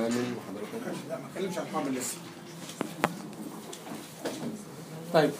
حامل وحضرتك لا ما اتكلمش عن حامل لسه طيب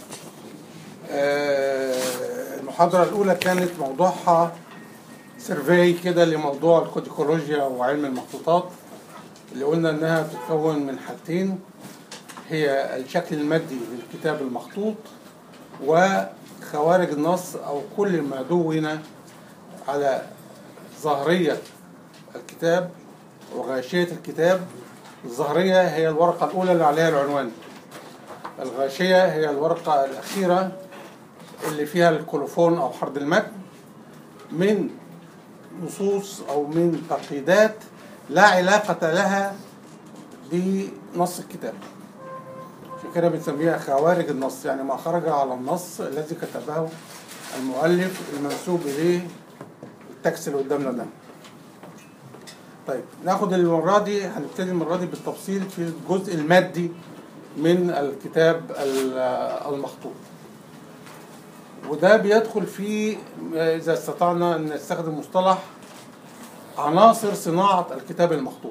آه، المحاضرة الأولى كانت موضوعها سيرفي كده لموضوع الكوديكولوجيا وعلم المخطوطات اللي قلنا إنها تتكون من حاجتين هي الشكل المادي للكتاب المخطوط وخوارج النص أو كل ما دون على ظاهرية الكتاب وغاشية الكتاب الظاهرية هي الورقة الأولى اللي عليها العنوان الغاشية هي الورقة الأخيرة اللي فيها الكولوفون أو حرد المتن من نصوص أو من تقييدات لا علاقة لها بنص الكتاب عشان كده بنسميها خوارج النص يعني ما خرج على النص الذي كتبه المؤلف المنسوب إليه التكست اللي قدامنا ده طيب ناخد المرة دي هنبتدي المرة دي بالتفصيل في الجزء المادي من الكتاب ال- المخطوط وده بيدخل فيه إذا استطعنا أن نستخدم مصطلح عناصر صناعة الكتاب المخطوط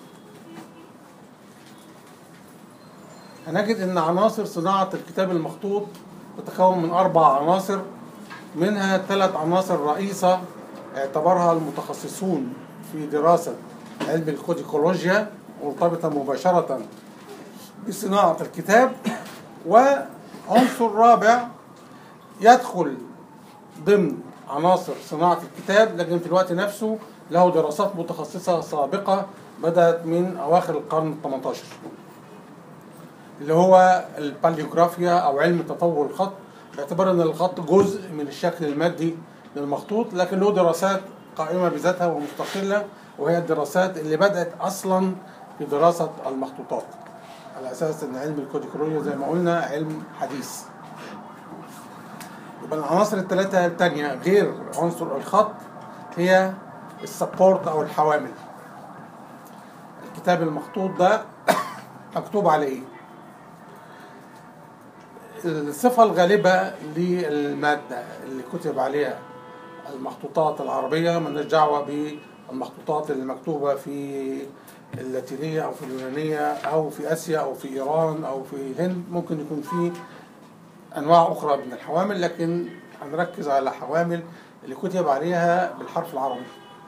هنجد أن عناصر صناعة الكتاب المخطوط تتكون من أربع عناصر منها ثلاث عناصر رئيسة اعتبرها المتخصصون في دراسة علم الكوديكولوجيا مرتبطة مباشرة بصناعة الكتاب وعنصر رابع يدخل ضمن عناصر صناعة الكتاب لكن في الوقت نفسه له دراسات متخصصة سابقة بدأت من أواخر القرن ال 18 اللي هو الباليوغرافيا أو علم تطور الخط باعتبار أن الخط جزء من الشكل المادي للمخطوط لكن له دراسات قائمة بذاتها ومستقلة وهي الدراسات اللي بدأت أصلا في دراسة المخطوطات على اساس ان علم الكوديكولوجيا زي ما قلنا علم حديث يبقى العناصر الثلاثه الثانيه غير عنصر الخط هي السبورت او الحوامل الكتاب المخطوط ده مكتوب عليه ايه الصفة الغالبة للمادة اللي كتب عليها المخطوطات العربية مالناش دعوة بالمخطوطات اللي مكتوبة في اللاتينية أو في اليونانية أو في آسيا أو في إيران أو في الهند ممكن يكون في أنواع أخرى من الحوامل لكن هنركز على حوامل اللي كتب عليها بالحرف العربي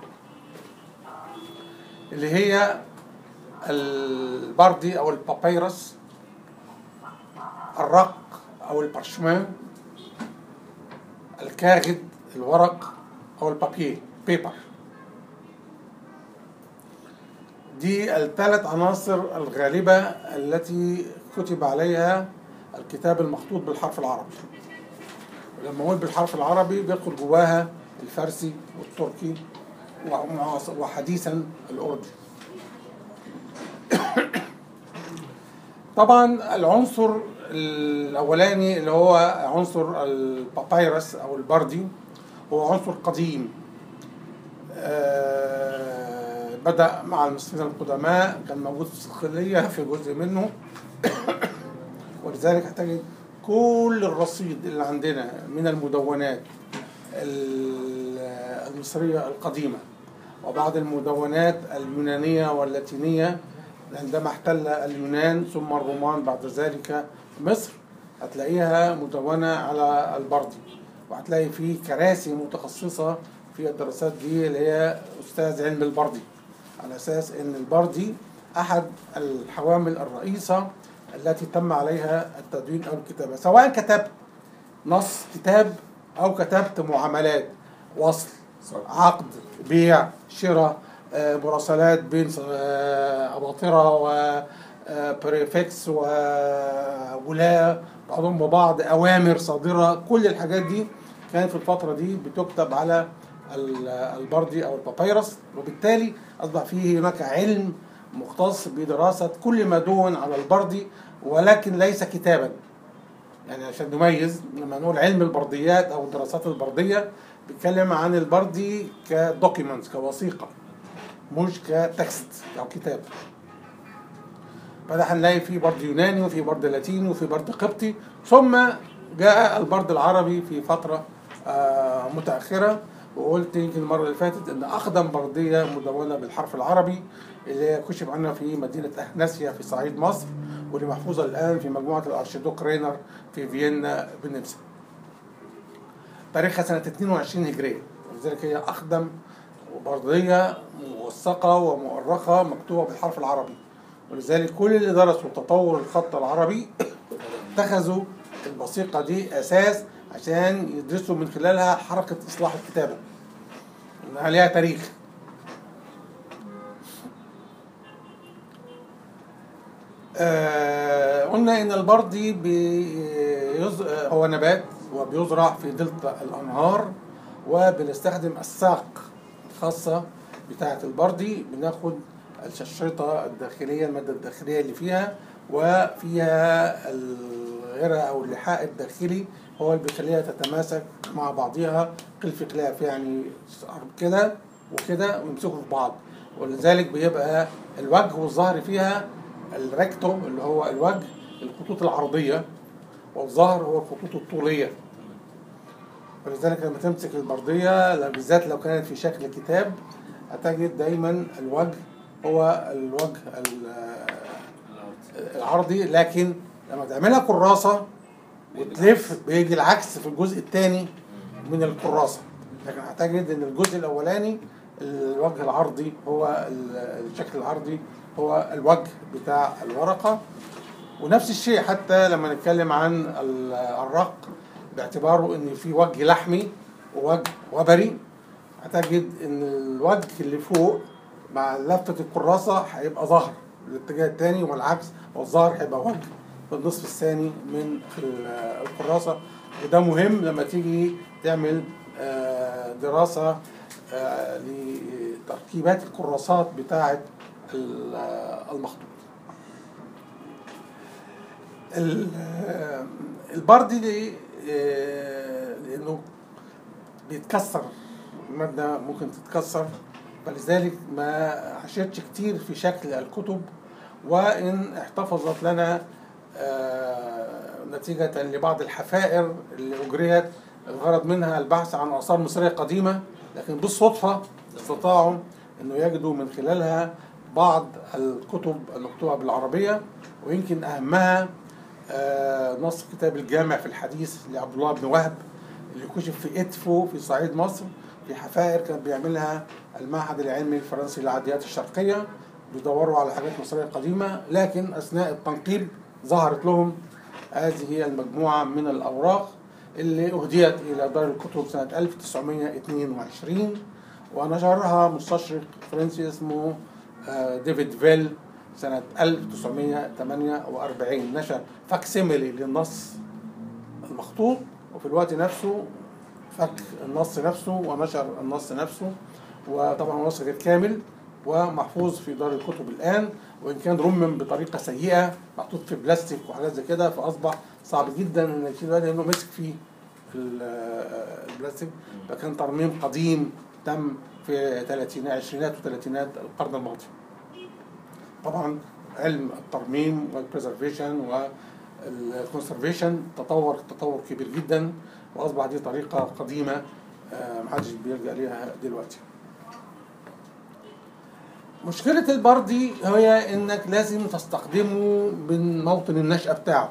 اللي هي البردي أو البابيرس الرق أو البارشمان الكاغد الورق أو البابيه بيبر دي الثلاث عناصر الغالبة التي كتب عليها الكتاب المخطوط بالحرف العربي لما اقول بالحرف العربي بيدخل جواها الفارسي والتركي ومعاص- وحديثا الأردي طبعا العنصر الأولاني اللي هو عنصر البابيرس أو البردي هو عنصر قديم آه، بدأ مع المصريين القدماء كان موجود في الصقلية في جزء منه ولذلك هتجد كل الرصيد اللي عندنا من المدونات ال- المصرية القديمة وبعض المدونات اليونانية واللاتينية عندما احتل اليونان ثم الرومان بعد ذلك مصر هتلاقيها مدونة على البردي وهتلاقي فيه كراسي متخصصة في الدراسات دي اللي هي أستاذ علم البردي على أساس أن البردي أحد الحوامل الرئيسة التي تم عليها التدوين أو الكتابة سواء كتبت نص كتاب أو كتبت معاملات وصل عقد بيع شراء آه، مراسلات بين آه، أباطرة وبريفكس وولاة بعضهم ببعض أوامر صادرة كل الحاجات دي كانت في الفترة دي بتكتب على ال- البردي أو البابيرس وبالتالي أصبح فيه هناك علم مختص بدراسة كل ما دون على البردي ولكن ليس كتابا يعني عشان نميز لما نقول علم البرديات او الدراسات البرديه بيتكلم عن البردي كدوكيمنتس كوثيقه مش كتكست او كتاب فده هنلاقي في برد يوناني وفي برد لاتيني وفي برد قبطي ثم جاء البرد العربي في فتره آه، متاخره وقلت يمكن المره اللي فاتت ان اقدم برديه مدونه بالحرف العربي اللي هي كشف عنها في مدينه اهناسيا في صعيد مصر واللي محفوظه الان في مجموعه الارشيدوك رينر في فيينا بالنمسا. تاريخها سنه 22 هجريه ولذلك هي اقدم برديه موثقه ومؤرخه مكتوبه بالحرف العربي ولذلك كل اللي درسوا تطور الخط العربي اتخذوا الوثيقه دي اساس عشان يدرسوا من خلالها حركه اصلاح الكتابه انها ليها تاريخ آه قلنا ان البردي بيز... هو نبات وبيزرع في دلتا الانهار وبنستخدم الساق الخاصه بتاعه البردي بناخد الشريطه الداخليه الماده الداخليه اللي فيها وفيها الغرة او اللحاء الداخلي هو اللي بيخليها تتماسك مع بعضها قلف خلاف يعني كده وكده ويمسكوا في بعض ولذلك بيبقى الوجه والظهر فيها الريكتو اللي هو الوجه الخطوط العرضية والظهر هو الخطوط الطولية ولذلك لما تمسك البردية بالذات لو كانت في شكل كتاب هتجد دايما الوجه هو الوجه العرضي لكن لما تعملها كراسة وتلف بيجي العكس في الجزء الثاني من الكراسة لكن هتجد ان الجزء الاولاني الوجه العرضي هو الشكل العرضي هو الوجه بتاع الورقة ونفس الشيء حتى لما نتكلم عن الرق باعتباره ان في وجه لحمي ووجه وبري هتجد ان الوجه اللي فوق مع لفة الكراسة هيبقى ظهر الاتجاه الثاني والعكس والظهر هيبقى وجه في النصف الثاني من الكراسة وده مهم لما تيجي تعمل دراسة لتركيبات الكراسات بتاعة المخطوط البردي دي لانه بيتكسر المادة ممكن تتكسر فلذلك ما عاشتش كتير في شكل الكتب وإن احتفظت لنا نتيجة لبعض الحفائر اللي أجريت الغرض منها البحث عن آثار مصرية قديمة لكن بالصدفة استطاعوا أنه يجدوا من خلالها بعض الكتب المكتوبة بالعربية ويمكن أهمها نص كتاب الجامع في الحديث لعبد الله بن وهب اللي كشف في إدفو في صعيد مصر في حفائر كان بيعملها المعهد العلمي الفرنسي للعاديات الشرقية بيدوروا على حاجات مصرية قديمة لكن أثناء التنقيب ظهرت لهم هذه المجموعة من الأوراق اللي أهديت إلى دار الكتب سنة 1922 ونشرها مستشرق فرنسي اسمه ديفيد فيل سنة 1948 نشر فاكسيميلي للنص المخطوط وفي الوقت نفسه فك النص نفسه ونشر النص نفسه وطبعا النص غير كامل ومحفوظ في دار الكتب الآن وإن كان رمم بطريقة سيئة محطوط في بلاستيك وحاجات زي كده فأصبح صعب جدا إنك تشيله لأنه مسك فيه البلاستيك فكان ترميم قديم تم في ثلاثينات عشرينات وثلاثينات القرن الماضي. طبعا علم الترميم والبريزرفيشن والكونسرفيشن تطور تطور كبير جدا واصبح دي طريقه قديمه محدش بيلجا ليها دلوقتي. مشكلة البردي هي انك لازم تستخدمه من موطن النشأة بتاعه.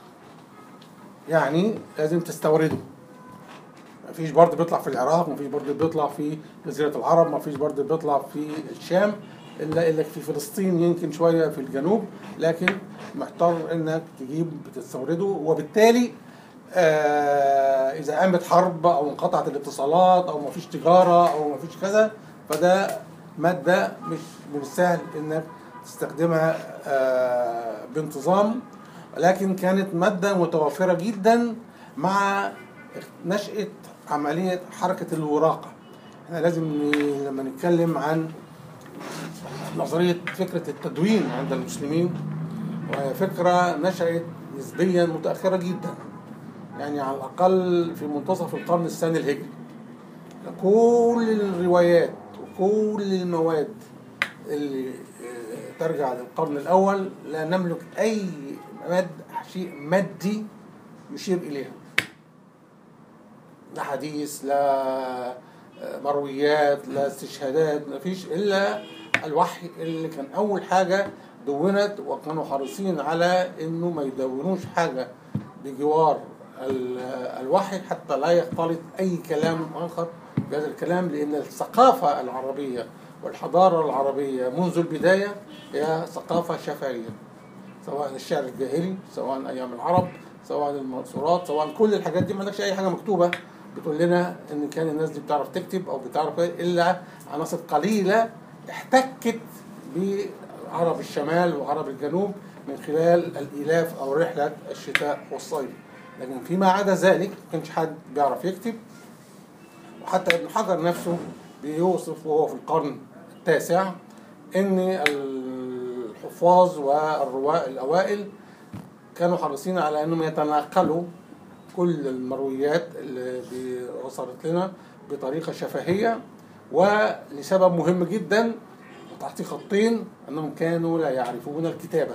يعني لازم تستورده. مفيش برد بيطلع في العراق مفيش برد بيطلع في جزيرة العرب مفيش برد بيطلع في الشام الا الا في فلسطين يمكن شويه في الجنوب لكن محتار انك تجيب بتستورده وبالتالي آه اذا قامت حرب او انقطعت الاتصالات او مفيش تجاره او مفيش كذا فده ماده مش من السهل انك تستخدمها آه بانتظام ولكن كانت ماده متوفره جدا مع نشاه عمليه حركه الوراقه احنا لازم لما نتكلم عن نظرية فكرة التدوين عند المسلمين وهي فكرة نشأت نسبيا متأخرة جدا يعني على الأقل في منتصف القرن الثاني الهجري كل الروايات وكل المواد اللي ترجع للقرن الأول لا نملك أي ماد شيء مادي يشير إليها لا حديث لا مرويات لا استشهادات ما فيش إلا الوحي اللي كان أول حاجة دونت وكانوا حريصين على إنه ما يدونوش حاجة بجوار ال- الوحي حتى لا يختلط أي كلام آخر بهذا الكلام لأن الثقافة العربية والحضارة العربية منذ البداية هي ثقافة شفهية سواء الشعر الجاهلي سواء أيام العرب سواء المنصورات سواء كل الحاجات دي ما عندكش أي حاجة مكتوبة بتقول لنا إن كان الناس دي بتعرف تكتب أو بتعرف إيه، إلا عناصر قليلة احتكت بعرب الشمال وعرب الجنوب من خلال الإيلاف أو رحلة الشتاء والصيف لكن فيما عدا ذلك ما كانش حد بيعرف يكتب وحتى ابن حجر نفسه بيوصف وهو في القرن التاسع ان الحفاظ والرواة الاوائل كانوا حريصين على انهم يتناقلوا كل المرويات اللي بي- وصلت لنا بطريقه شفهيه ولسبب مهم جدا وتحت خطين انهم كانوا لا يعرفون الكتابه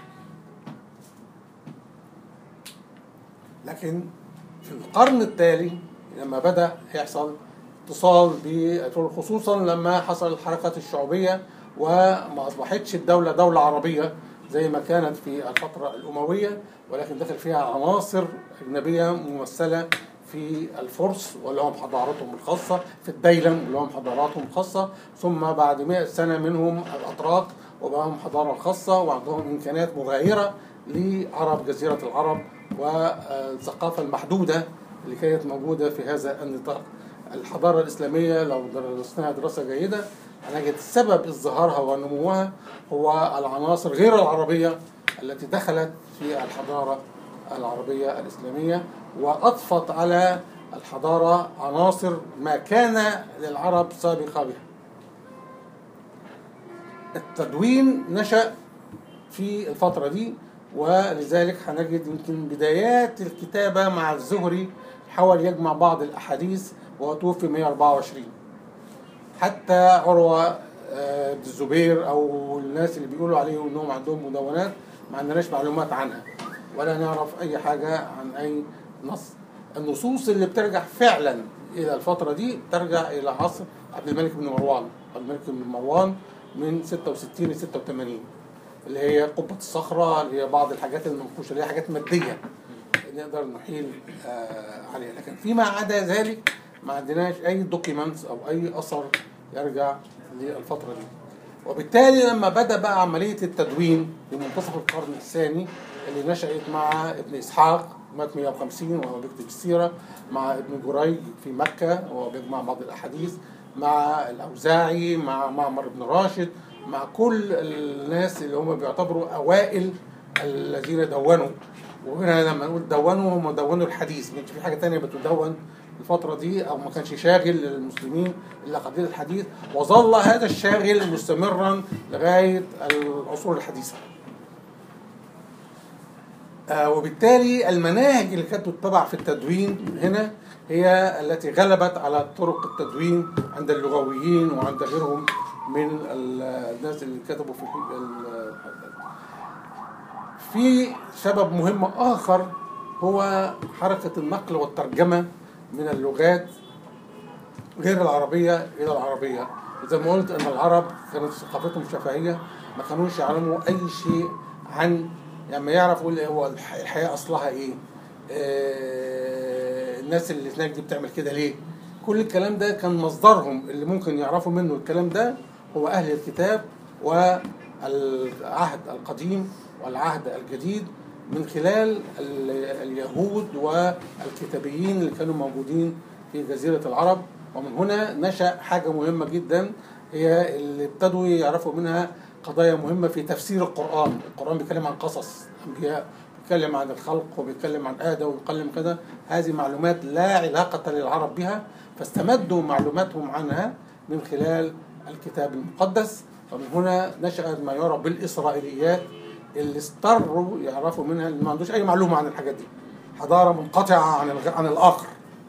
لكن في القرن التالي لما بدأ يحصل اتصال ب- خصوصا لما حصل الحركات الشعوبية وما أصبحتش الدولة دولة عربية زي ما كانت في الفترة الأموية ولكن دخل فيها عناصر أجنبية ممثلة في الفرس ولهم حضارتهم الخاصة في الديلم ولهم حضاراتهم الخاصة ثم بعد 100 سنة منهم الأتراك وبقى لهم حضارة خاصة وعندهم إمكانيات مغايرة لعرب جزيرة العرب والثقافة المحدودة اللي كانت موجودة في هذا النطاق الحضارة الإسلامية لو درسناها دراسة جيدة هنجد سبب ازدهارها ونموها هو العناصر غير العربية التي دخلت في الحضارة العربية الإسلامية وأضفت على الحضارة عناصر ما كان للعرب سابقة بها التدوين نشأ في الفترة دي ولذلك هنجد يمكن بدايات الكتابة مع الزهري حاول يجمع بعض الأحاديث وهو توفي 124 حتى عروة آه، بن الزبير أو الناس اللي بيقولوا عليهم إنهم عندهم مدونات ما عندناش معلومات عنها ولا نعرف أي حاجة عن أي نص النصوص اللي بترجع فعلا إلى الفترة دي ترجع إلى عصر عبد الملك بن مروان عبد الملك بن مروان من 66 ل 86 اللي هي قبة الصخرة اللي هي بعض الحاجات المنقوشة اللي هي حاجات مادية نقدر نحيل آه، عليها لكن فيما عدا ذلك ما عندناش أي دوكيمنتس أو أي أثر يرجع للفترة دي وبالتالي لما بدأ بقى عملية التدوين في منتصف القرن الثاني اللي نشأت مع ابن إسحاق مات 150 وهو بيكتب السيرة مع ابن جريج في مكة وهو بيجمع بعض الأحاديث مع الأوزاعي مع معمر بن راشد مع كل الناس اللي هم بيعتبروا أوائل الذين دونوا وهنا لما نقول دونوا هم دونوا الحديث ما كانش في حاجة تانية بتدون الفترة دي أو ما كانش شاغل للمسلمين إلا قضية الحديث وظل هذا الشاغل مستمرا لغاية العصور الحديثة آه، وبالتالي المناهج اللي كانت تتبع في التدوين هنا هي التي غلبت على طرق التدوين عند اللغويين وعند غيرهم من ال- الناس اللي كتبوا في ال- في سبب مهم آخر هو حركة النقل والترجمة من اللغات غير العربية إلى العربية زي ما قلت أن العرب كانت ثقافتهم شفهية ما كانوش يعلموا أي شيء عن يعني ما يعرف يقول هو الح- الحياة أصلها إيه آه، الناس اللي هناك دي بتعمل كده ليه كل الكلام ده كان مصدرهم اللي ممكن يعرفوا منه الكلام ده هو أهل الكتاب والعهد القديم والعهد الجديد من خلال ال- اليهود والكتابيين اللي كانوا موجودين في جزيرة العرب ومن هنا نشأ حاجة مهمة جدا هي اللي ابتدوا يعرفوا منها قضايا مهمة في تفسير القرآن القرآن بيتكلم عن قصص أنبياء بيتكلم عن الخلق وبيتكلم عن آدم وبيتكلم كذا هذه معلومات لا علاقة للعرب بها فاستمدوا معلوماتهم عنها من خلال الكتاب المقدس ومن هنا نشأ ما يعرف بالإسرائيليات اللي اضطروا يعرفوا منها اللي ما عندوش أي معلومة عن الحاجات دي حضارة منقطعة عن الغ- عن الآخر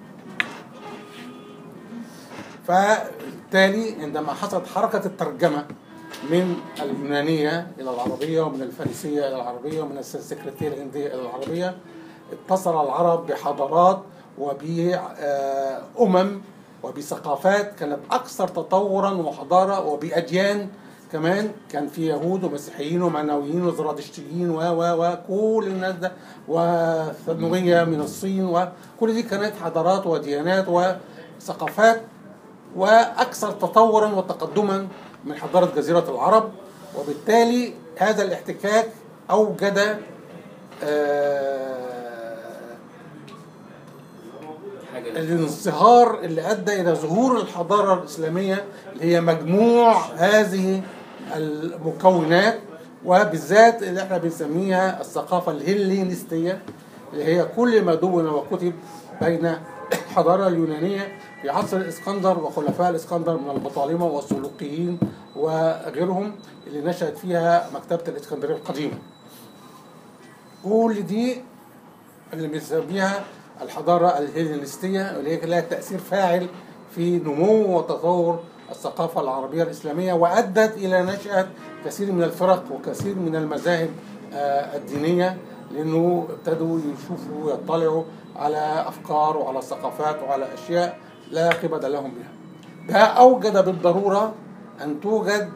فبالتالي عندما حصلت حركة الترجمة من اليونانية إلى العربية ومن الفارسية إلى العربية ومن السنسكريتية الهندية إلى العربية اتصل العرب بحضارات وبأمم وبثقافات كانت أكثر تطورا وحضارة وبأديان كمان كان في يهود ومسيحيين ومعنويين وزرادشتيين و و وكل الناس ده وثنوية من الصين وكل دي كانت حضارات وديانات وثقافات وأكثر تطورا وتقدما من حضارة جزيرة العرب وبالتالي هذا الاحتكاك أوجد آه، حاجه الانصهار اللي ادى الى ظهور الحضاره الاسلاميه اللي هي مجموع هذه المكونات وبالذات اللي احنا بنسميها الثقافه الهلينستيه اللي هي كل ما دون وكتب بين الحضاره اليونانيه في عصر الاسكندر وخلفاء الاسكندر من البطالمه والسلوقيين وغيرهم اللي نشأت فيها مكتبه الاسكندريه القديمه. كل دي اللي بنسميها الحضارة الهيلينستية واللي هي لها تأثير فاعل في نمو وتطور الثقافة العربية الإسلامية وأدت إلى نشأة كثير من الفرق وكثير من المذاهب آه، الدينية لأنه ابتدوا يشوفوا ويطلعوا على أفكار وعلى ثقافات وعلى أشياء لا قبل لهم بها ده أوجد بالضرورة أن توجد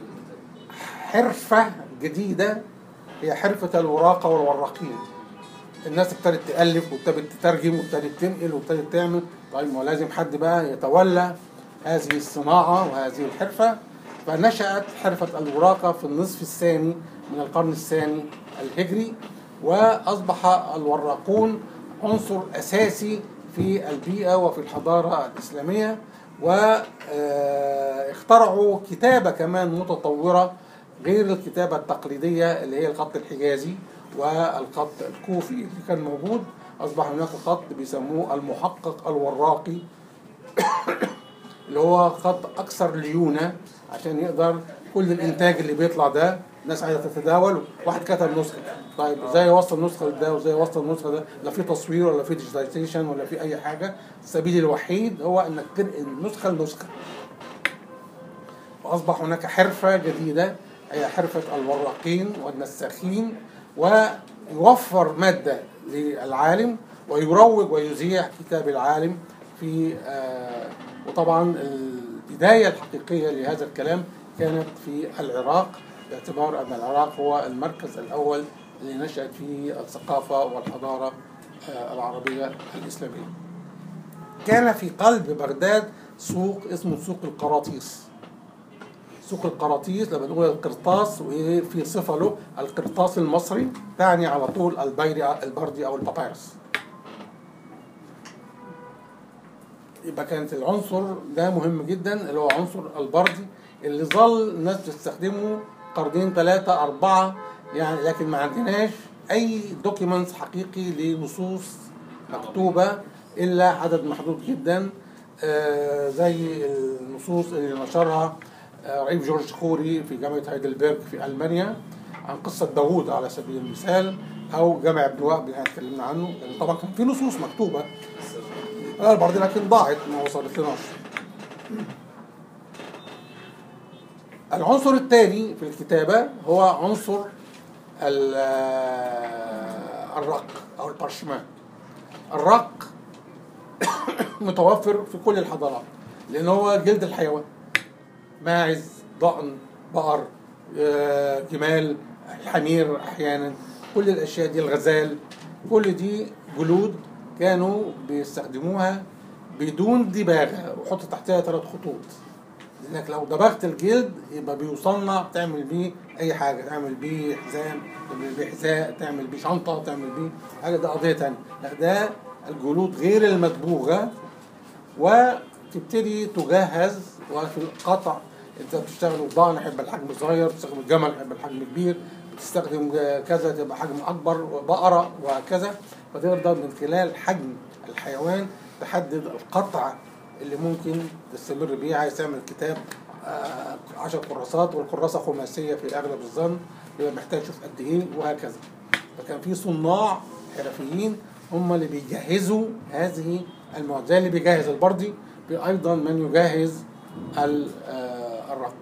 حرفة جديدة هي حرفة الوراقة والوراقين الناس ابتدت تألف وابتدت تترجم وابتدت تنقل وابتدت تعمل طيب ما هو لازم حد بقى يتولى هذه الصناعة وهذه الحرفة فنشأت حرفة الوراقة في النصف الثاني من القرن الثاني الهجري وأصبح الوراقون عنصر أساسي في البيئة وفي الحضارة الإسلامية واخترعوا كتابة كمان متطورة غير الكتابة التقليدية اللي هي الخط الحجازي والخط الكوفي اللي كان موجود أصبح هناك خط بيسموه المحقق الوراقي اللي هو خط أكثر ليونة عشان يقدر كل الإنتاج اللي بيطلع ده الناس عايزة تتداول واحد كتب نسخة طيب ازاي يوصل نسخة ده وازاي يوصل النسخة ده لا في تصوير ولا في ديجيتايزيشن ولا في أي حاجة السبيل الوحيد هو إنك تنقل النسخة لنسخة وأصبح هناك حرفة جديدة هي حرفة الوراقين والنساخين ويوفر مادة للعالم ويروج ويذيع كتاب العالم في آه، وطبعا البداية الحقيقية لهذا الكلام كانت في العراق باعتبار أن العراق هو المركز الأول اللي نشأت فيه الثقافة والحضارة آه، العربية الإسلامية كان في قلب بغداد سوق اسمه سوق القراطيس سوق القراطيس لما نقول القرطاس وفي صفة له القرطاس المصري تعني على طول البيري البردي أو البابيرس يبقى كانت العنصر ده مهم جدا اللي هو عنصر البردي اللي ظل الناس بتستخدمه قرنين ثلاثة أربعة يعني لكن ما عندناش أي دوكيمنتس حقيقي لنصوص مكتوبة إلا عدد محدود جدا آه، زي النصوص اللي نشرها آه، رئيس جورج خوري في جامعة هايدلبرج في ألمانيا عن قصة داوود على سبيل المثال أو جامع ابن وهب اللي احنا اتكلمنا عنه لأن طبعا كان في نصوص مكتوبة البعض لكن ضاعت ما وصلت لناش العنصر الثاني في الكتابة هو عنصر ال- آه، الرق أو البارشمان الرق متوفر في كل الحضارات لأن هو جلد الحيوان ماعز ضأن بقر آه، جمال حمير أحيانا كل الأشياء دي الغزال كل دي جلود كانوا بيستخدموها بدون دباغة وحط تحتها ثلاث خطوط لانك لو دبغت الجلد يبقى بيصنع تعمل بيه اي حاجه تعمل بيه حزام تعمل بيه حذاء تعمل بيه شنطه تعمل بيه حاجه ده قضيه تانية لا ده الجلود غير المدبوغه وتبتدي تجهز وفي القطع انت بتشتغل الضأن يحب الحجم صغير بتستخدم الجمل يحب الحجم كبير بتستخدم كذا تبقى حجم اكبر بقره وهكذا فتقدر من خلال حجم الحيوان تحدد القطع اللي ممكن تستمر بيه عايز تعمل كتاب آه، عشر كراسات والكراسة خماسية في أغلب الظن يبقى محتاج تشوف قد إيه وهكذا فكان في صناع حرفيين هم اللي بيجهزوا هذه المواد زي اللي بيجهز البردي في أيضا من يجهز ال- آه، الرق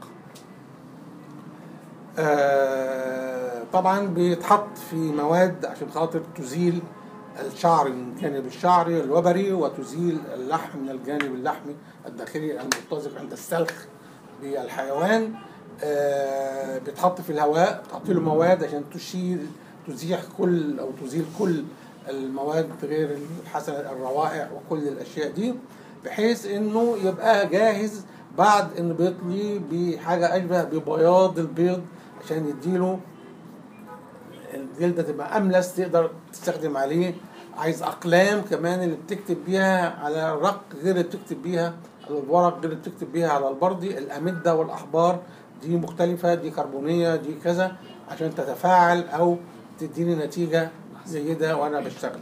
آه، طبعا بيتحط في مواد عشان خاطر تزيل الشعر من الجانب الشعري الوبري وتزيل اللحم من الجانب اللحمي الداخلي المتزق عند السلخ بالحيوان آه، بيتحط في الهواء بتحط له مواد عشان تشيل تزيح كل او تزيل كل المواد غير الحسنه الروائح وكل الاشياء دي بحيث انه يبقى جاهز بعد انه بيطلي بحاجه اشبه ببياض البيض عشان يديله الجلدة تبقى أملس تقدر تستخدم عليه عايز أقلام كمان اللي بتكتب بيها على الرق غير اللي بتكتب بيها على الورق غير اللي بتكتب بيها على البردي الأمدة والأحبار دي مختلفة دي كربونية دي كذا عشان تتفاعل أو تديني نتيجة جيدة وأنا بشتغل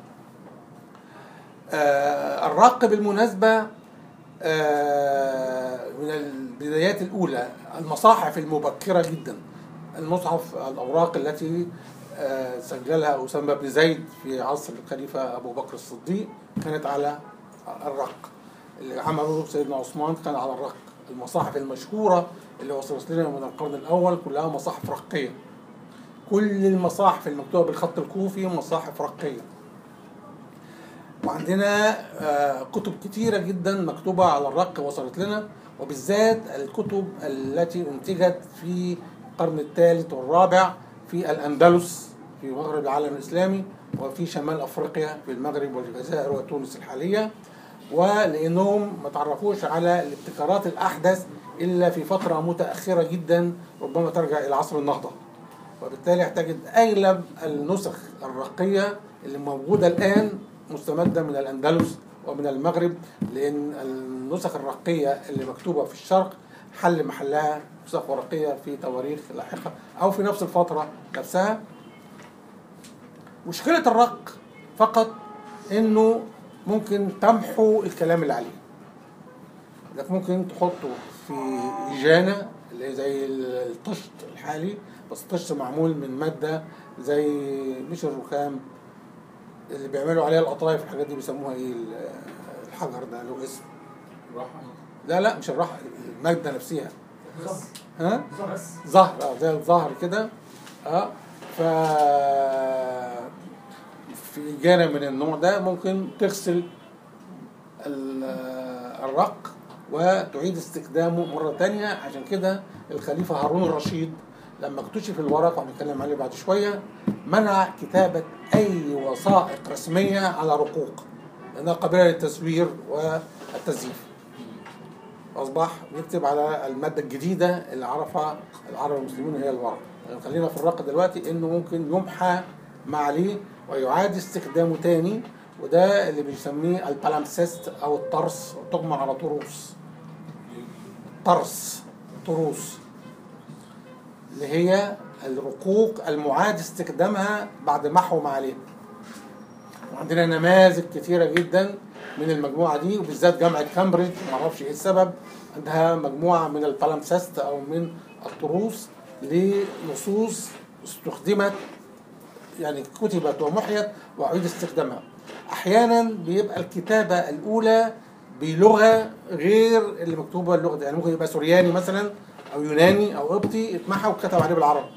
آه الرق بالمناسبة آه من البدايات الأولى المصاحف المبكرة جدا المصحف الأوراق التي آه، سجلها أسامة بن زيد في عصر الخليفة أبو بكر الصديق كانت على الرق اللي عمله سيدنا عثمان كان على الرق المصاحف المشهورة اللي وصلت لنا من القرن الأول كلها مصاحف رقية كل المصاحف المكتوبة بالخط الكوفي مصاحف رقية وعندنا آه، كتب كتيرة جدا مكتوبة على الرق وصلت لنا وبالذات الكتب التي انتجت في القرن الثالث والرابع في الأندلس في مغرب العالم الإسلامي وفي شمال أفريقيا في المغرب والجزائر وتونس الحالية ولأنهم ما تعرفوش على الابتكارات الأحدث إلا في فترة متأخرة جدا ربما ترجع إلى عصر النهضة وبالتالي هتجد أغلب النسخ الرقية اللي موجودة الآن مستمدة من الأندلس ومن المغرب لأن النسخ الرقية اللي مكتوبة في الشرق حل محلها نسخ ورقية في تواريخ لاحقة أو في نفس الفترة نفسها مشكلة الرق فقط إنه ممكن تمحو الكلام اللي عليه لك ممكن تحطه في إجانة اللي زي الطشت الحالي بس الطشت معمول من مادة زي مش الرخام اللي بيعملوا عليها القطايف الحاجات دي بيسموها ايه الحجر ده له اسم لا لا مش الراحة المادة نفسها ها ظهر اه زي الظهر كده اه ف في جانب من النوع ده ممكن تغسل الرق وتعيد استخدامه مرة تانية عشان كده الخليفة هارون الرشيد لما اكتشف الورق وهنتكلم عليه بعد شوية منع كتابة أي وثائق رسمية على رقوق لأنها قابلة للتزوير والتزييف أصبح يكتب على المادة الجديدة اللي عرفها العرب المسلمون هي الورق يعني خلينا في الرق دلوقتي إنه ممكن يمحى ما عليه ويعاد استخدامه تاني وده اللي بنسميه البالامسيست أو الطرس تجمع على طروس طرس طروس اللي هي الرقوق المعاد استخدامها بعد محو ما عليه وعندنا نماذج كثيرة جدا من المجموعة دي وبالذات جامعة كامبريدج معرفش ايه السبب عندها مجموعة من البالامسست أو من الطروس لنصوص استخدمت يعني كتبت ومحيت وأعيد استخدامها أحيانا بيبقى الكتابة الأولى بلغة غير اللي مكتوبة اللغة دي يعني ممكن يبقى سورياني مثلا أو يوناني أو قبطي اتمحى وكتب عليه بالعربي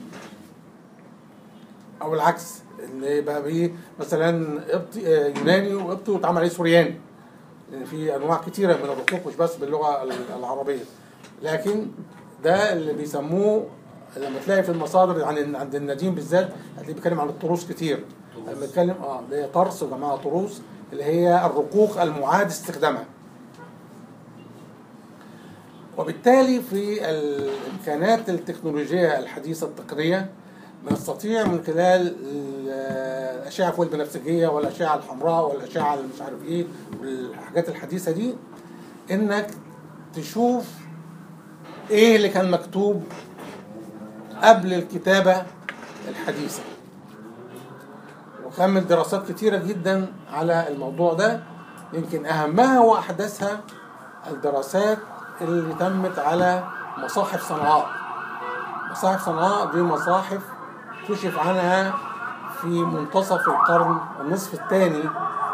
أو العكس اللي يبقى بيه مثلا قبطي آه، يوناني وقبطي واتعمل عليه سورياني لان في انواع كتيره من الرقوق مش بس باللغه العربيه لكن ده اللي بيسموه لما تلاقي في المصادر عن عند النديم بالذات هتلاقيه بيتكلم عن الطروس كتير لما بيتكلم اه اللي هي طرس وجماعه طروس اللي هي الرقوق المعاد استخدامها وبالتالي في الامكانات التكنولوجيه الحديثه التقنيه بنستطيع من خلال الاشعه فوق البنفسجيه والاشعه الحمراء والاشعه اللي مش عارف ايه والحاجات الحديثه دي انك تشوف ايه اللي كان مكتوب قبل الكتابه الحديثه وكمل دراسات كتيره جدا على الموضوع ده يمكن اهمها واحدثها الدراسات اللي تمت على مصاحف صنعاء مصاحف صنعاء دي مصاحف كشف عنها في منتصف القرن النصف الثاني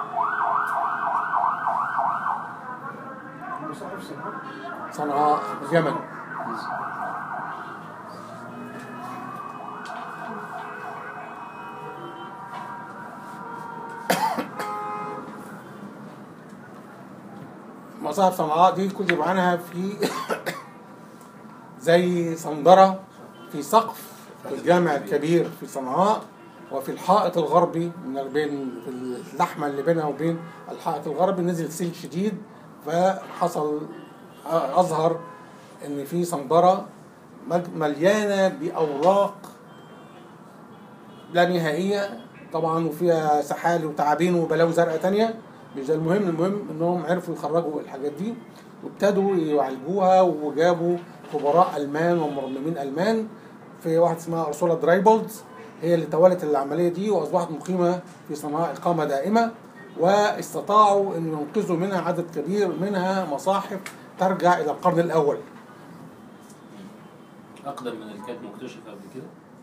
صنعاء اليمن مصاحف صنعاء دي كتب عنها في زي صندرة في سقف الجامع الكبير في صنعاء وفي الحائط الغربي من بين في اللحمة اللي بينها وبين الحائط الغربي نزل سيل شديد فحصل أظهر إن في صندرة مج- مليانة بأوراق لا نهائية طبعا وفيها سحالي وتعابين وبلاوي زرقاء تانية مش ده المهم المهم انهم عرفوا يخرجوا الحاجات دي وابتدوا يعالجوها وجابوا خبراء المان ومرممين المان في واحده اسمها ارسولا درايبولدز هي اللي تولت العمليه دي واصبحت مقيمه في صنعاء اقامه دائمه واستطاعوا ان ينقذوا منها عدد كبير منها مصاحف ترجع الى القرن الاول اقدم من اللي كانت مكتشفه قبل كده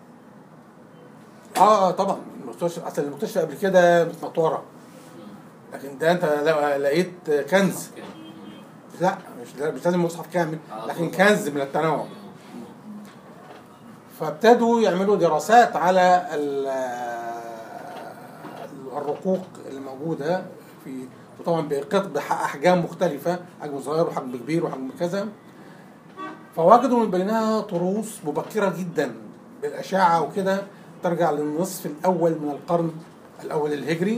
اه طبعا المكتشف اصل المكتشف قبل كده متنطوره لكن ده انت لو لقيت كنز كان. لا مش مش لازم مصحف كامل لكن كنز من التنوع فابتدوا يعملوا دراسات على ال- الرقوق اللي موجوده في وطبعا بقط باحجام مختلفه حجم صغير وحجم كبير وحجم كذا فوجدوا من بينها طروس مبكره جدا بالاشعه وكده ترجع للنصف الاول من القرن الاول الهجري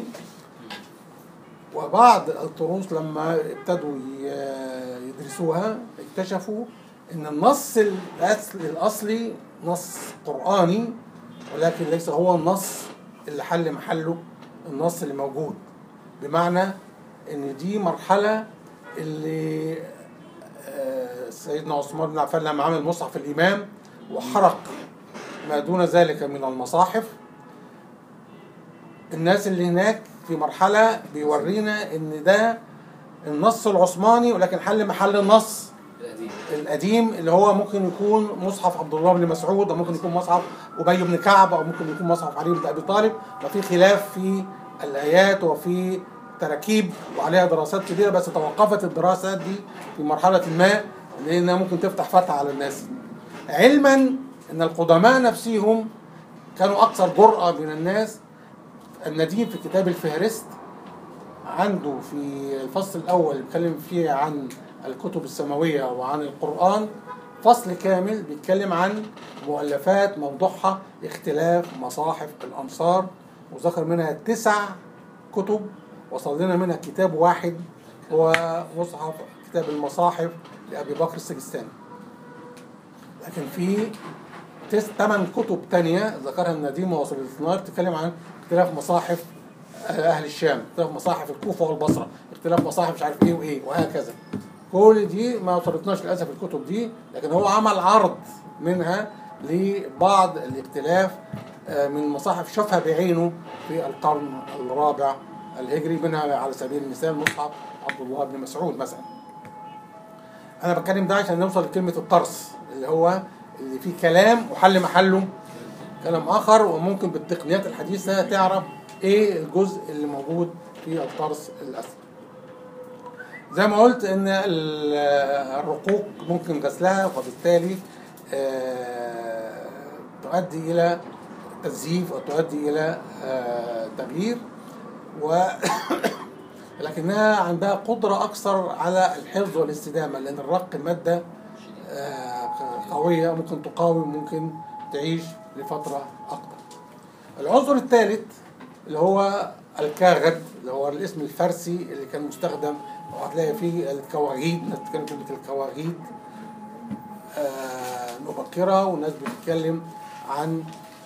وبعض الطروس لما ابتدوا ي- يدرسوها اكتشفوا ان النص الأصل الاصلي نص قراني ولكن ليس هو النص اللي حل محله النص اللي موجود بمعنى ان دي مرحله اللي آه، سيدنا عثمان بن عفان لما عمل مصحف الامام وحرق ما دون ذلك من المصاحف الناس اللي هناك في مرحلة بيورينا ان ده النص العثماني ولكن حل محل النص القديم القديم اللي هو ممكن يكون مصحف عبد الله بن مسعود او ممكن يكون مصحف ابي بن كعب او ممكن يكون مصحف علي بن ابي طالب وفي خلاف في الايات وفي تراكيب وعليها دراسات كبيره بس توقفت الدراسات دي في مرحله ما لانها ممكن تفتح فتح على الناس علما ان القدماء نفسهم كانوا اكثر جرأه من الناس النديم في كتاب الفهرست عنده في الفصل الأول بيتكلم فيه عن الكتب السماوية وعن القرآن فصل كامل بيتكلم عن مؤلفات موضوعها اختلاف مصاحف الأمصار وذكر منها تسع كتب وصل لنا منها كتاب واحد هو مصحف كتاب المصاحف لأبي بكر السجستاني لكن في تس ثمان كتب تانية ذكرها النديم ووصل الاثنار تتكلم عن اختلاف مصاحف اهل الشام اختلاف مصاحف الكوفه والبصره اختلاف مصاحف مش عارف ايه وايه وهكذا كل دي ما وصلتناش للاسف الكتب دي لكن هو عمل عرض منها لبعض الاختلاف آه، من مصاحف شافها بعينه في القرن الرابع الهجري منها على سبيل المثال مصحف عبد الله بن مسعود مثلا انا بتكلم ده عشان نوصل لكلمه الطرس اللي هو اللي فيه كلام وحل محله كلام اخر وممكن بالتقنيات الحديثه تعرف ايه الجزء اللي موجود في الطرس الاسود زي ما قلت ان ال- الرقوق ممكن غسلها وبالتالي آه، تؤدي الى تزييف وتؤدي الى آه، تغيير و لكنها عندها قدرة أكثر على الحفظ والاستدامة لأن الرق مادة آه، قوية ممكن تقاوم ممكن تعيش لفترة أكبر العنصر الثالث اللي هو الكاغد اللي هو الاسم الفارسي اللي كان مستخدم وهتلاقي فيه الكواغيد ناس بتتكلم كلمة الكواغيد آه، مبكرة وناس بتتكلم عن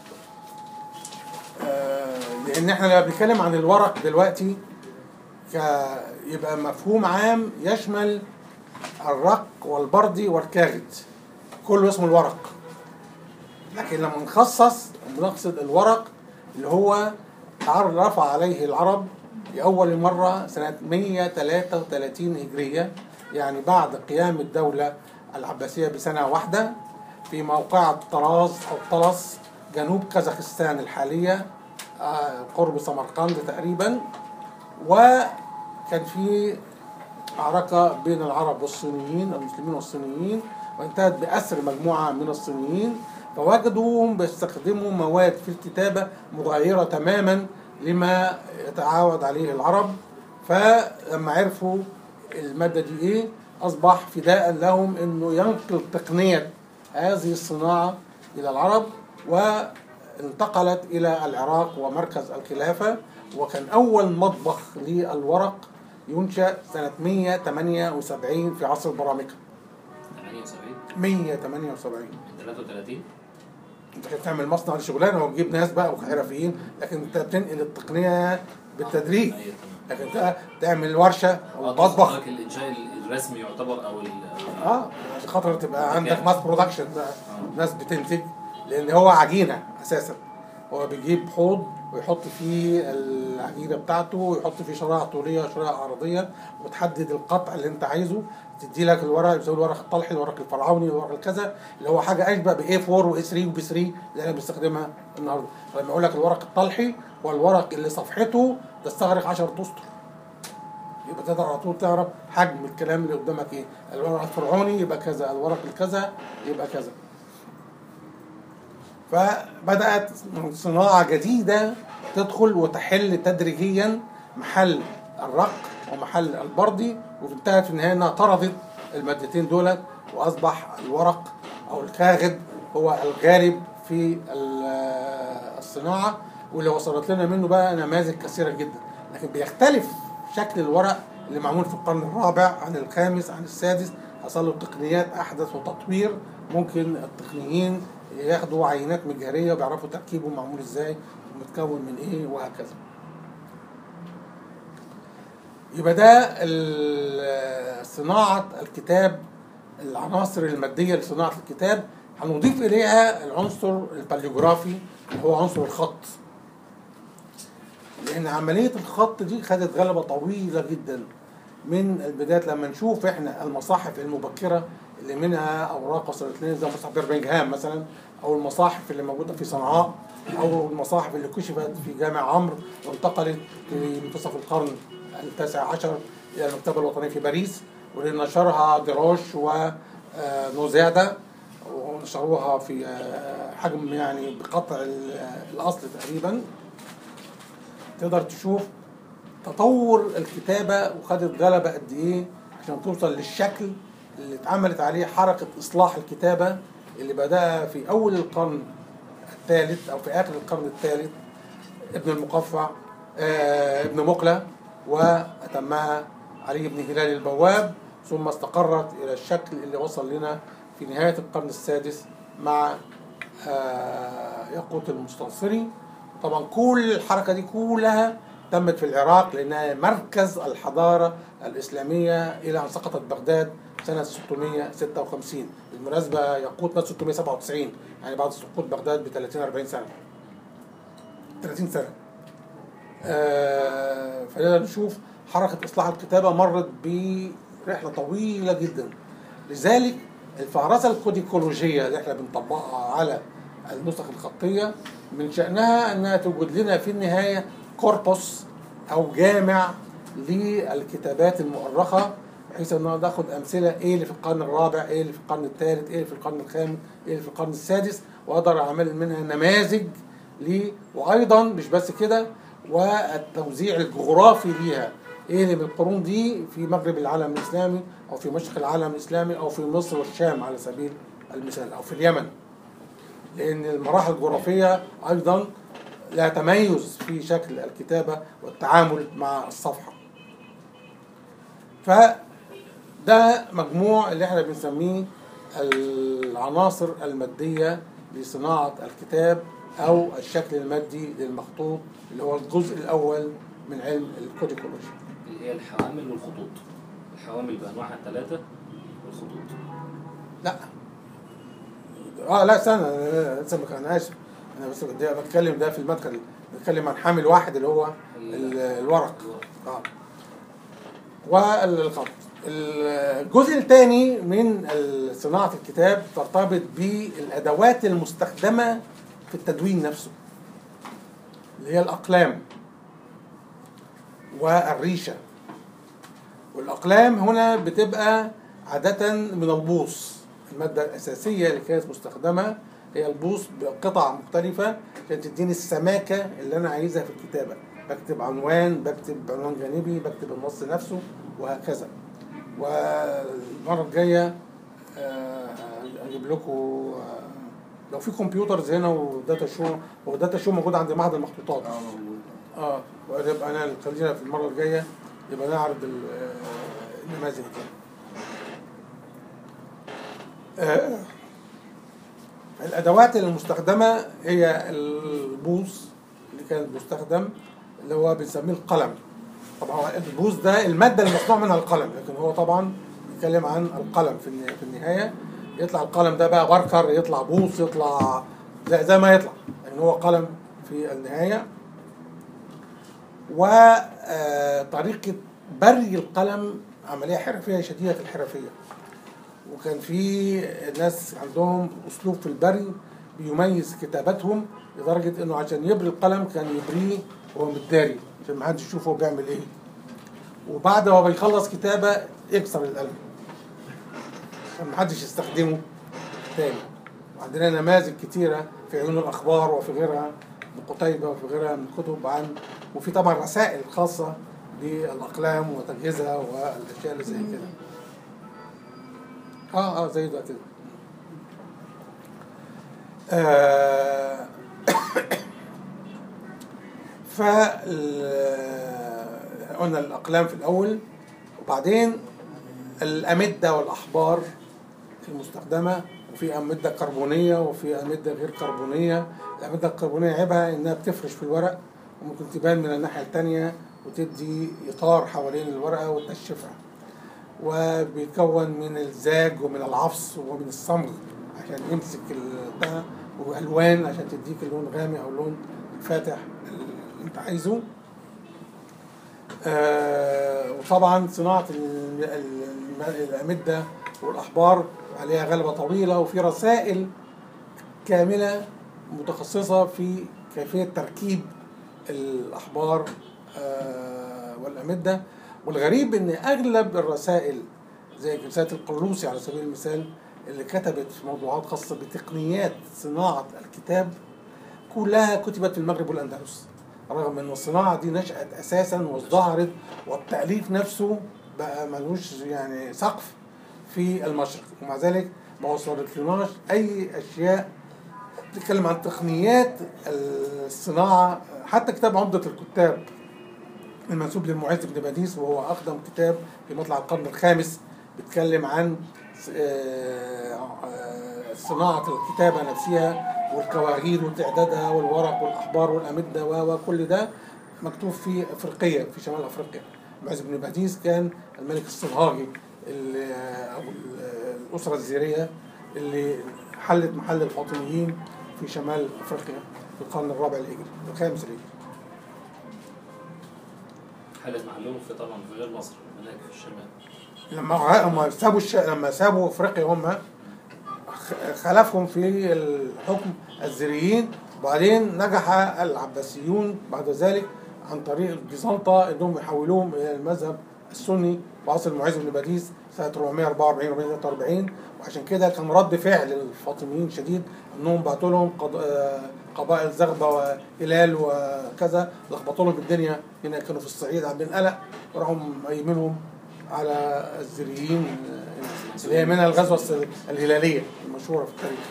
آه، لأن احنا لما بنتكلم عن الورق دلوقتي ك- يبقى مفهوم عام يشمل الرق والبردي والكاغد كله اسمه الورق لكن لما نخصص بنقصد الورق اللي هو تعرف رفع عليه العرب لأول مرة سنة 133 هجرية يعني بعد قيام الدولة العباسية بسنة واحدة في موقع طراز أو طلس جنوب كازاخستان الحالية آه، قرب سمرقند تقريبا وكان في معركة بين العرب والصينيين المسلمين والصينيين وانتهت بأسر مجموعة من الصينيين فوجدوهم بيستخدموا مواد في الكتابة مغايرة تماما لما يتعود عليه العرب فلما عرفوا المادة دي إيه أصبح فداء لهم إنه ينقل تقنية هذه الصناعة إلى العرب وانتقلت إلى العراق ومركز الخلافة وكان أول مطبخ للورق ينشأ سنة 178 في عصر البرامكة 78 178 33 انت كنت تعمل مصنع لشغلانه وتجيب ناس بقى وحرفيين لكن انت بتنقل التقنيه بالتدريج ايوه لكن انت تعمل ورشه او تمام مطبخ قصدك الانشاء الرسمي يعتبر او ال اه عشان خاطر تبقى عندك مكان. ماس برودكشن بقى ناس بتنتج لان هو عجينه اساسا هو بيجيب حوض ويحط فيه العجينه بتاعته ويحط فيه شرائح طوليه وشرائح عرضيه وتحدد القطع اللي انت عايزه تدي لك الورق بيسموه الورق الطلحي الورق الفرعوني الورق الكذا اللي هو حاجه اشبه ب A4 و A3 و B3 اللي انا بستخدمها النهارده لما اقول لك الورق الطلحي هو الورق اللي صفحته تستغرق 10 اسطر يبقى تقدر على طول تعرف حجم الكلام اللي قدامك ايه الورق الفرعوني يبقى كذا الورق الكذا يبقى كذا فبدأت صناعة جديدة تدخل وتحل تدريجيا محل الرق ومحل البردي وانتهت في النهاية انها طردت المادتين دولت واصبح الورق او الكاغد هو الغالب في ال- الصناعة واللي وصلت لنا منه بقى نماذج كثيرة جدا لكن بيختلف شكل الورق اللي معمول في القرن الرابع عن الخامس عن السادس حصل له تقنيات احدث وتطوير ممكن التقنيين ياخدوا عينات مجهريه وبيعرفوا تركيبه معمول ازاي ومتكون من ايه وهكذا يبقى ده ال- صناعه الكتاب العناصر الماديه لصناعه الكتاب هنضيف اليها العنصر الباليوجرافي اللي هو عنصر الخط لان عمليه الخط دي خدت غلبه طويله جدا من البدايات لما نشوف احنا المصاحف المبكره اللي منها اوراق وصلت لنا زي مصحف برمنجهام مثلا او المصاحف اللي موجوده في صنعاء او المصاحف اللي كشفت في جامع عمرو وانتقلت في منتصف القرن التاسع عشر الى المكتبه الوطنيه في باريس واللي نشرها دروش ونوزادا ونشروها في آه، حجم يعني بقطع ال- الاصل تقريبا تقدر تشوف تطور الكتابة وخدت غلبة قد إيه عشان توصل للشكل اللي اتعملت عليه حركة إصلاح الكتابة اللي بدأ في أول القرن الثالث أو في آخر القرن الثالث ابن المقفع آه ابن مقلة وأتمها علي بن هلال البواب ثم استقرت إلى الشكل اللي وصل لنا في نهاية القرن السادس مع آه ياقوت المستنصري طبعا كل الحركة دي كلها تمت في العراق لأنها مركز الحضارة الإسلامية إلى أن سقطت بغداد سنة 656 بالمناسبة ياقوت مات 697 يعني بعد سقوط بغداد ب 30 40 سنة 30 سنة آه فنقدر نشوف حركة إصلاح الكتابة مرت برحلة طويلة جدا لذلك الفهرسة الكوديكولوجية اللي احنا بنطبقها على النسخ الخطية من شأنها أنها توجد لنا في النهاية كوربوس أو جامع للكتابات المؤرخة بحيث أن ناخد أمثلة إيه اللي في القرن الرابع إيه اللي في القرن الثالث إيه اللي في القرن الخامس إيه اللي في القرن السادس وأقدر أعمل منها نماذج ليه وأيضا مش بس كده والتوزيع الجغرافي ليها ايه اللي من القرون دي في مغرب العالم الاسلامي او في مشرق العالم الاسلامي او في مصر والشام على سبيل المثال او في اليمن لان المراحل الجغرافيه ايضا لها تميز في شكل الكتابه والتعامل مع الصفحه فده مجموع اللي احنا بنسميه العناصر الماديه لصناعه الكتاب او الشكل المادي للمخطوط اللي هو الجزء الاول من علم الكوديكولوجي اللي هي الحوامل والخطوط الحوامل بانواعها الثلاثه والخطوط لا اه لا استنى أنا لسه ما انا اسف انا بس بدي بتكلم ده في المدخل بتكلم عن حامل واحد اللي هو ال- الورق اه والخط الجزء الثاني من ال- صناعة الكتاب ترتبط بالأدوات المستخدمة في التدوين نفسه اللي هي الأقلام والريشة والأقلام هنا بتبقى عادة من البوص المادة الأساسية اللي كانت مستخدمة هي البوص بقطع مختلفة عشان تديني السماكة اللي أنا عايزها في الكتابة بكتب عنوان بكتب عنوان جانبي بكتب النص نفسه وهكذا والمره الجايه آه، اجيب لكم آه، لو في كمبيوترز هنا وداتا شو وداتا شو موجود عند معهد المخطوطات اه موجود اه ويبقى انا خلينا في المره الجايه يبقى نعرض ال- آه، النماذج دي آه، الادوات المستخدمه هي البوص اللي كان بيستخدم اللي هو بنسميه القلم طبعا هو البوص ده الماده المصنوع منها القلم لكن هو طبعا بيتكلم عن القلم في النهايه, في النهاية يطلع القلم ده بقى بركر يطلع بوص يطلع زي, زي ما يطلع لان هو قلم في النهايه وطريقة بري القلم عملية حرفية شديدة الحرفية وكان في ناس عندهم أسلوب في البري بيميز كتاباتهم لدرجة إنه عشان يبري القلم كان يبريه وهو متداري عشان ما حدش يشوف هو بيعمل إيه وبعد ما بيخلص كتابة يكسر القلم عشان ما حدش يستخدمه تاني وعندنا نماذج كتيرة في عيون الأخبار وفي غيرها من قتيبة وفي غيرها من كتب عن وفي طبعا رسائل خاصة بالأقلام وتجهيزها والأشياء اللي زي كده اه اه زي ده كده آه ف قلنا الأقلام في الأول وبعدين الأمدة والأحبار المستخدمة وفي أمدة كربونية وفي أمدة غير كربونية الأمدة الكربونية عيبها إنها بتفرش في الورق وممكن تبان من الناحية التانية وتدي إطار حوالين الورقة وتنشفها وبيتكون من الزاج ومن العفص ومن الصمغ عشان يمسك ال- ده والوان عشان تديك اللون غامق او لون فاتح اللي انت عايزه آه وطبعا صناعه ال- ال- الامده والاحبار عليها غلبه طويله وفي رسائل كامله متخصصه في كيفيه تركيب الاحبار آه والامده والغريب ان اغلب الرسائل زي رساله القلوسي على سبيل المثال اللي كتبت في موضوعات خاصه بتقنيات صناعه الكتاب كلها كتبت في المغرب والاندلس رغم ان الصناعه دي نشات اساسا وازدهرت والتاليف نفسه بقى ملوش يعني سقف في المشرق ومع ذلك ما وصلتلناش اي اشياء تتكلم عن تقنيات الصناعه حتى كتاب عمده الكتاب المنسوب للمعز بن باديس وهو أقدم كتاب في مطلع القرن الخامس بيتكلم عن آه، آه، صناعة الكتابة نفسها والكواغير وتعدادها والورق والأحبار والأمدة و- وكل ده مكتوب في أفريقيا في شمال أفريقيا المعز بن باديس كان الملك الصنهاجي اللي أو ال- الأسرة الزيرية اللي حلت محل الفاطميين في شمال أفريقيا في القرن الرابع الهجري الخامس الهجري حلت محلهم في طبعا في غير مصر هناك في الشمال لما لما سابوا الش... لما سابوا افريقيا هم خ- خلفهم في الحكم الزيريين وبعدين نجح العباسيون بعد ذلك عن طريق البيزنطة انهم يحولوهم الى المذهب السني بعصر المعز بن باديس سنة 444 443 وعشان كده كان رد فعل الفاطميين شديد انهم بعتوا لهم قض... آه، قبائل زغبة وهلال وكذا لخبطوا لهم الدنيا هنا كانوا في الصعيد عاملين قلق وراحوا مقيمينهم على الزريين آه، اللي هي منها الغزوة الس- الهلالية المشهورة في التاريخ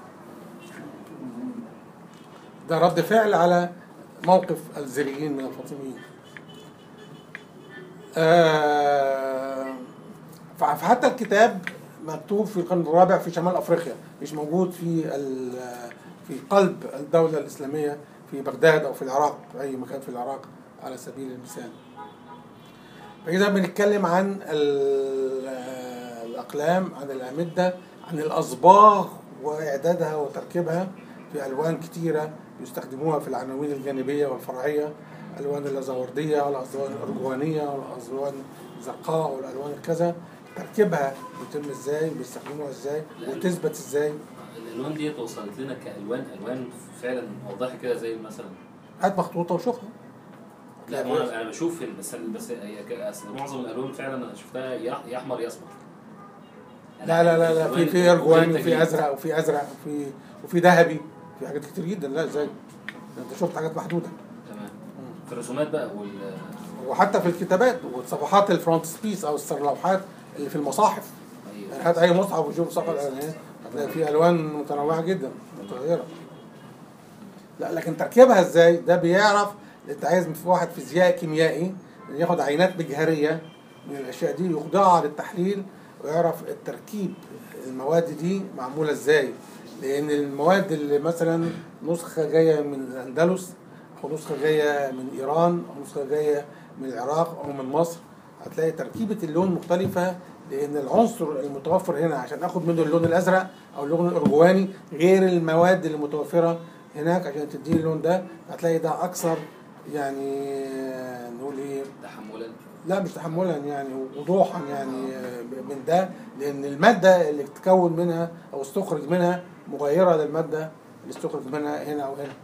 ده رد فعل على موقف الزريين من الفاطميين آه، فحتى الكتاب مكتوب في القرن الرابع في شمال افريقيا مش موجود في ال- في قلب الدوله الاسلاميه في بغداد او في العراق في اي مكان في العراق على سبيل المثال فاذا بنتكلم عن ال- الاقلام عن الامده عن الاصباغ واعدادها وتركيبها في الوان كتيره يستخدموها في العناوين الجانبيه والفرعيه الالوان اللازورديه والالوان الارجوانيه والالوان الزرقاء والالوان الكذا تركيبها بيتم ازاي بيستخدموها ازاي وتثبت ازاي الالوان ديت وصلت لنا كالوان الوان فعلا واضحه كده زي مثلا هات مخطوطه وشوفها لا ما انا انا بشوف ال- بس بس هي ك- أصل معظم الالوان فعلا انا شفتها يا يا احمر يا اسمر لا لا لا لا في الألوان في ارجواني غير وفي تجريد. ازرق وفي ازرق وفي وفي ذهبي في حاجات كتير جدا لا ازاي ده انت شفت حاجات محدوده تمام في الرسومات بقى وال وحتى في الكتابات وصفحات الفرونت سبيس او السرلوحات اللي في المصاحف أيوة. يعني هات اي مصحف وشوف صفحه الاعلانات هتلاقي فيه الوان متنوعه جدا متغيره لا لكن تركيبها ازاي ده بيعرف انت عايز في واحد فيزيائي كيميائي ياخد عينات مجهريه من الاشياء دي يخضعها للتحليل ويعرف التركيب المواد دي معموله ازاي لان المواد اللي مثلا نسخه جايه من الاندلس او نسخه جايه من ايران او نسخه جايه من العراق او من مصر هتلاقي تركيبه اللون مختلفه لان العنصر المتوفر هنا عشان اخد منه اللون الازرق او اللون الارجواني غير المواد اللي متوفره هناك عشان تديني اللون ده هتلاقي ده اكثر يعني آه، نقول ايه تحملا لا مش تحملا يعني وضوحا يعني آه، من ده لان الماده اللي تكون منها او استخرج منها مغيره للماده اللي استخرج منها هنا او هنا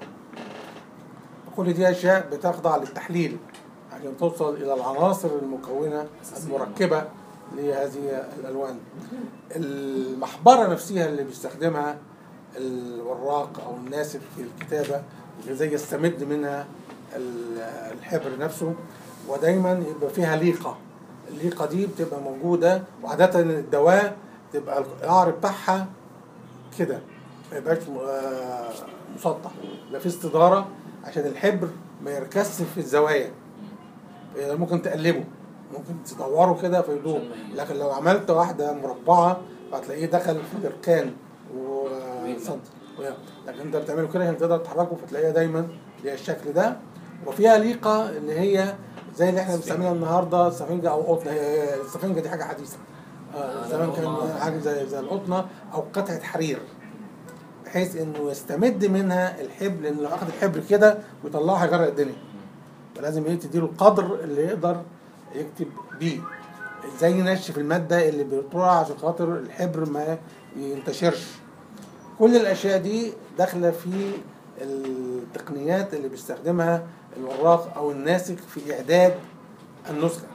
كل دي اشياء بتخضع للتحليل عشان توصل الى العناصر المكونه المركبه لهذه الالوان المحبره نفسها اللي بيستخدمها الوراق او الناسف في الكتابه ازاي يستمد منها ال- الحبر نفسه ودايما يبقى فيها ليقه الليقه دي بتبقى موجوده وعاده الدواء تبقى القعر بتاعها كده ما يبقاش م- آه، مسطح يبقى في استداره عشان الحبر ما يركزش في الزوايا يعني ممكن تقلبه ممكن تدوره كده فيدور عشان ما ي- لكن لو عملت واحده مربعه فهتلاقيه دخل في الاركان وسنتر لكن انت بتعمله كده عشان تقدر تحركه فتلاقيها دايما ليها الشكل ده وفيها ليقه اللي هي زي اللي احنا بنسميها النهارده السفنجه او قطن هي السفنجه دي حاجه حديثه آه، زمان كان حاجه زي زي القطنه او قطعه حرير بحيث انه يستمد منها الحبر لان لو اخذ الحبر كده ويطلعها يغرق الدنيا فلازم ايه تديله القدر اللي يقدر يكتب بيه ازاي ينشف الماده اللي بيطلع عشان خاطر الحبر ما ينتشرش كل الاشياء دي داخله في التقنيات اللي بيستخدمها الوراق او الناسك في اعداد النسخه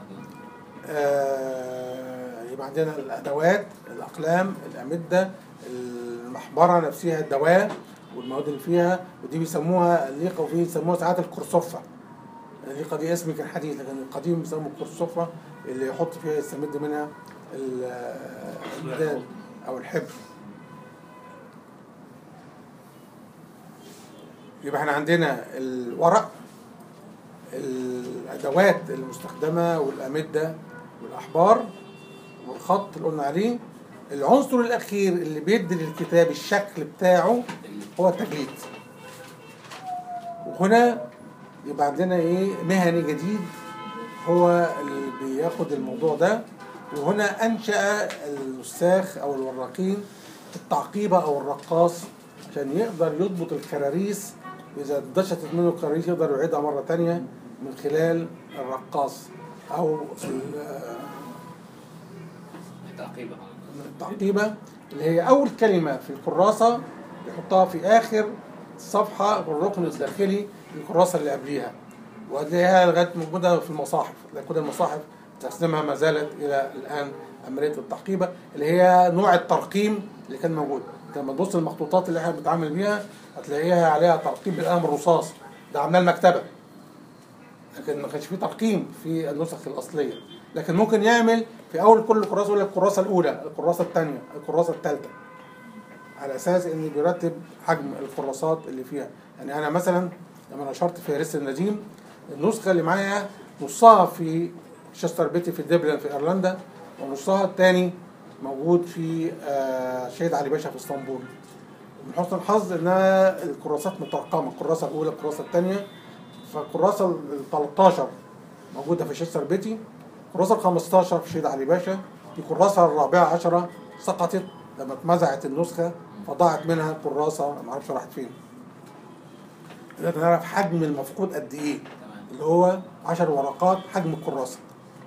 آه، يبقى عندنا الادوات الاقلام الامده المحبره نفسها الدواء والمواد اللي فيها ودي بيسموها الليقه وفي بيسموها ساعات الكرسفه الليقه دي اسم كان حديث لكن القديم بيسموه الكرسفه اللي يحط فيها يستمد منها ال- الميدان او الحبر يبقى احنا عندنا الورق الادوات المستخدمه والامده والاحبار والخط اللي قلنا عليه العنصر الاخير اللي بيدي للكتاب الشكل بتاعه هو التجليد وهنا يبقى عندنا ايه مهني جديد هو اللي بياخد الموضوع ده وهنا انشا النساخ او الوراقين التعقيبه او الرقاص عشان يقدر يضبط الكراريس اذا دشتت منه الكراريس يقدر يعيدها مره تانية من خلال الرقاص او ال- تعقيبا التعقيبه اللي هي اول كلمه في الكراسه يحطها في اخر الصفحه في الركن الداخلي للكراسه اللي قبليها وهتلاقيها لغايه موجوده في المصاحف لأن كل المصاحف تستخدمها ما زالت الى الان عمليه التعقيبه اللي هي نوع الترقيم اللي كان موجود انت لما تبص المخطوطات اللي احنا بنتعامل بيها هتلاقيها عليها ترقيم بالقلم الرصاص ده عملها المكتبه لكن ما كانش فيه ترقيم في النسخ الاصليه لكن ممكن يعمل في اول كل كراسه يقول لك الكراسه الاولى الكراسه الثانيه الكراسه الثالثه على اساس ان بيرتب حجم الكراسات اللي فيها يعني انا مثلا لما نشرت في ريس النديم النسخه اللي معايا نصها في شستر بيتي في دبلن في ايرلندا ونصها الثاني موجود في آه، شهيد علي باشا في اسطنبول من حسن الحظ انها الكراسات مترقمه الكراسه الاولى الكراسه الثانيه فالكراسه ال 13 موجوده في شستر بيتي الكراسه ال 15 في شهيد علي باشا الكراسه الرابعه عشرة سقطت لما اتمزعت النسخه فضاعت منها الكراسه ما اعرفش راحت فين لازم نعرف حجم المفقود قد ايه تمام اللي هو 10 ورقات حجم الكراسه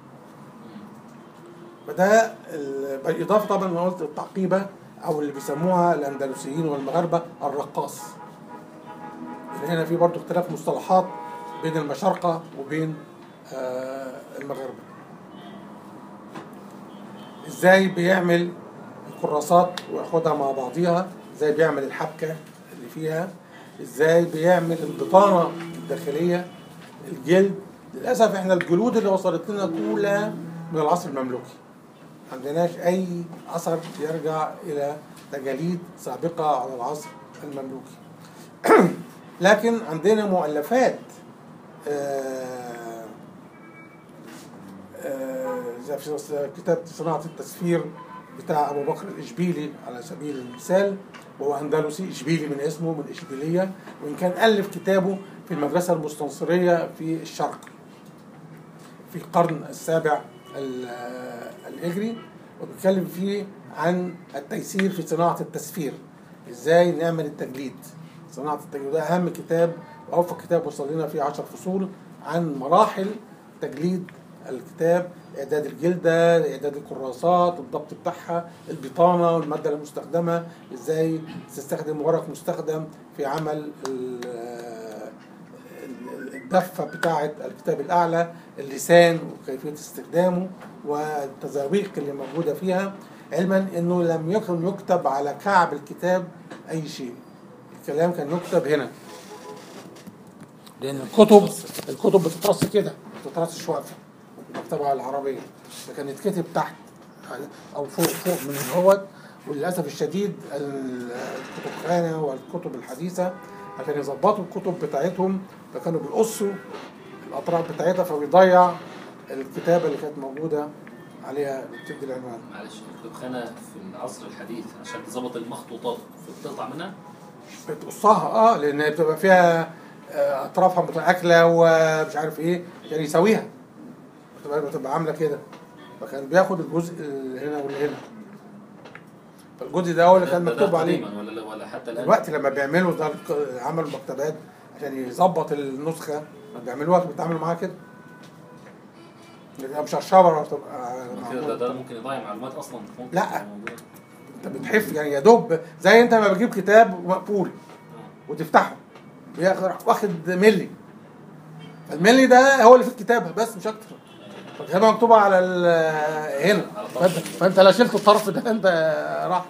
فده ال- بالاضافه طبعا انا قلت التعقيبه او اللي بيسموها الاندلسيين والمغاربه الرقاص يعني هنا في برضو اختلاف مصطلحات بين المشارقه وبين آه، المغاربه ازاي بيعمل الكراسات وياخدها مع بعضيها ازاي بيعمل الحبكه اللي فيها ازاي بيعمل البطانه الداخليه الجلد للاسف احنا الجلود اللي وصلت لنا كلها من العصر المملوكي عندناش أي أثر يرجع إلى تجاليد سابقة على العصر المملوكي لكن عندنا مؤلفات آه، آه، زي في كتاب صناعة التسفير بتاع أبو بكر الإشبيلي على سبيل المثال وهو أندلسي إشبيلي من اسمه من إشبيلية وإن كان ألف كتابه في المدرسة المستنصرية في الشرق في القرن السابع ال- الهجري وبيتكلم فيه عن التيسير في صناعة التسفير ازاي نعمل التجليد صناعة التجليد ده أهم كتاب وأوفق كتاب وصل لنا فيه عشر فصول عن مراحل تجليد الكتاب إعداد الجلدة إعداد الكراسات الضبط بتاعها البطانة والمادة المستخدمة إزاي تستخدم ورق مستخدم في عمل ال- الدفة بتاعة الكتاب الأعلى اللسان وكيفية استخدامه والتزاويق اللي موجودة فيها علما أنه لم يكن يكتب على كعب الكتاب أي شيء الكلام كان يكتب هنا لأن الكتب الكتب بتترص كده ما بتترصش واقفة المكتبة العربية فكان يتكتب تحت أو فوق فوق من هوت وللأسف الشديد ال- الكتبخانة والكتب الحديثة عشان يظبطوا الكتب بتاعتهم فكانوا بيقصوا الأطراف بتاعتها فبيضيع الكتابة اللي كانت موجودة عليها بتدي العنوان معلش الكتابخانه في العصر الحديث عشان تظبط المخطوطات بتقطع منها بتقصها اه لان بتبقى فيها آه، اطرافها متاكله ومش عارف ايه عشان يساويها بتبقى بتبقى عامله كده فكان بياخد الجزء اللي هنا واللي هنا فالجزء ده هو اللي كان ده- ده مكتوب عليه قديما ولا ولا حتى الان دلوقتي لما بيعملوا ده الك- عملوا المكتبات عشان يظبط النسخه لما بيعملوها بيتعاملوا معاها كده بتبقى مشرشبه وتبقى كده ده, معمولة. ده ممكن يضيع معلومات اصلا ممكن لا. تبقى موجودة. انت بتحف يعني يا دوب زي انت لما بتجيب كتاب مقفول آه. وتفتحه بياخد واخد ملي الملي ده هو اللي في الكتابه بس مش اكتر فالكتابه مكتوبه على ال- هنا على الطرف. فانت, فانت لو شلت الطرف ده انت راح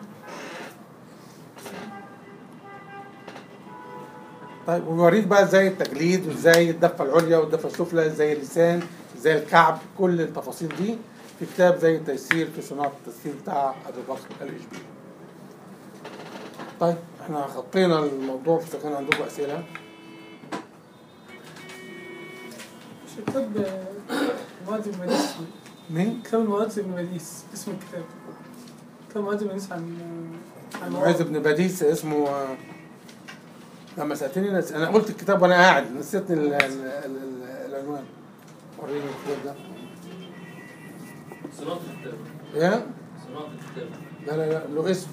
طيب ويوريك بقى ازاي التجليد وازاي الدفه العليا والدفه السفلى ازاي اللسان ازاي الكعب كل التفاصيل دي في كتاب زي التيسير في صناعه التسيير بتاع ابي بكر الاشبيلي طيب احنا غطينا الموضوع اذا كان عندكم اسئله مش كتاب آه، مواد المديس مين؟ كتاب المواد المديس اسم الكتاب كتاب مواد المديس عن آه، عن معاذ بن باديس اسمه آه، لما سالتني نس... انا قلت الكتاب وانا قاعد نسيتني ال... ال... ال... ال... العنوان وريني الكتاب ده صناعة الكتاب ايه؟ صناعة الكتاب لا لا لا له اسم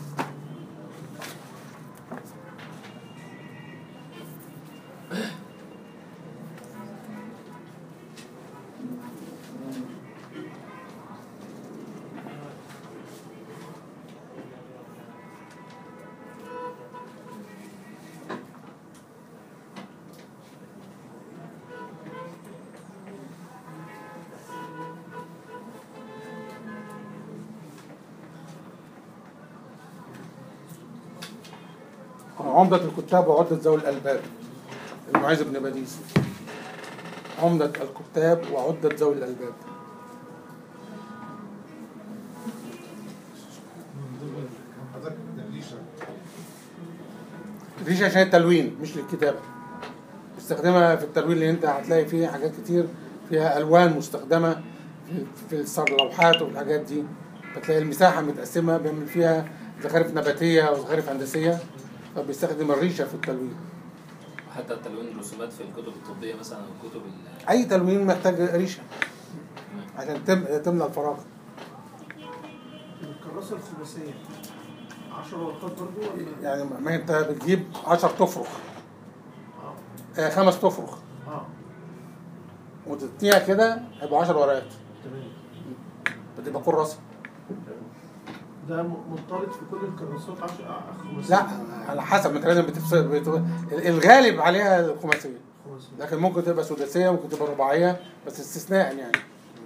عمدة الكتاب وعدة ذوي الألباب المعز بن باديس عمدة الكتاب وعدة ذوي الألباب حضرتك الريشه الريشة عشان التلوين مش للكتابة بستخدمها في التلوين اللي انت هتلاقي فيه حاجات كتير فيها ألوان مستخدمة في- في الصلوحات والحاجات دي فتلاقي المساحة متقسمة بيعمل فيها زخارف نباتية وزخارف هندسية فبيستخدم الريشة في التلوين وحتى تلوين الرسومات في الكتب الطبية مثلا أو الكتب ال- أي تلوين محتاج ريشة عشان تم- تملى الفراغ الكراسة الخماسية 10 ورقات برضو ولا يعني ما انت بتجيب 10 تفرخ اه آه، خمس تفرخ اه وتتنيها كده هيبقوا 10 ورقات تمام بتبقى كراسة ده م- منطلق في كل الكراسات 10 خماسية لا على حسب ما انت لازم بتفصل بت... الغالب عليها الخماسية خماسية لكن ممكن تبقى سداسية ممكن تبقى رباعية بس استثناء يعني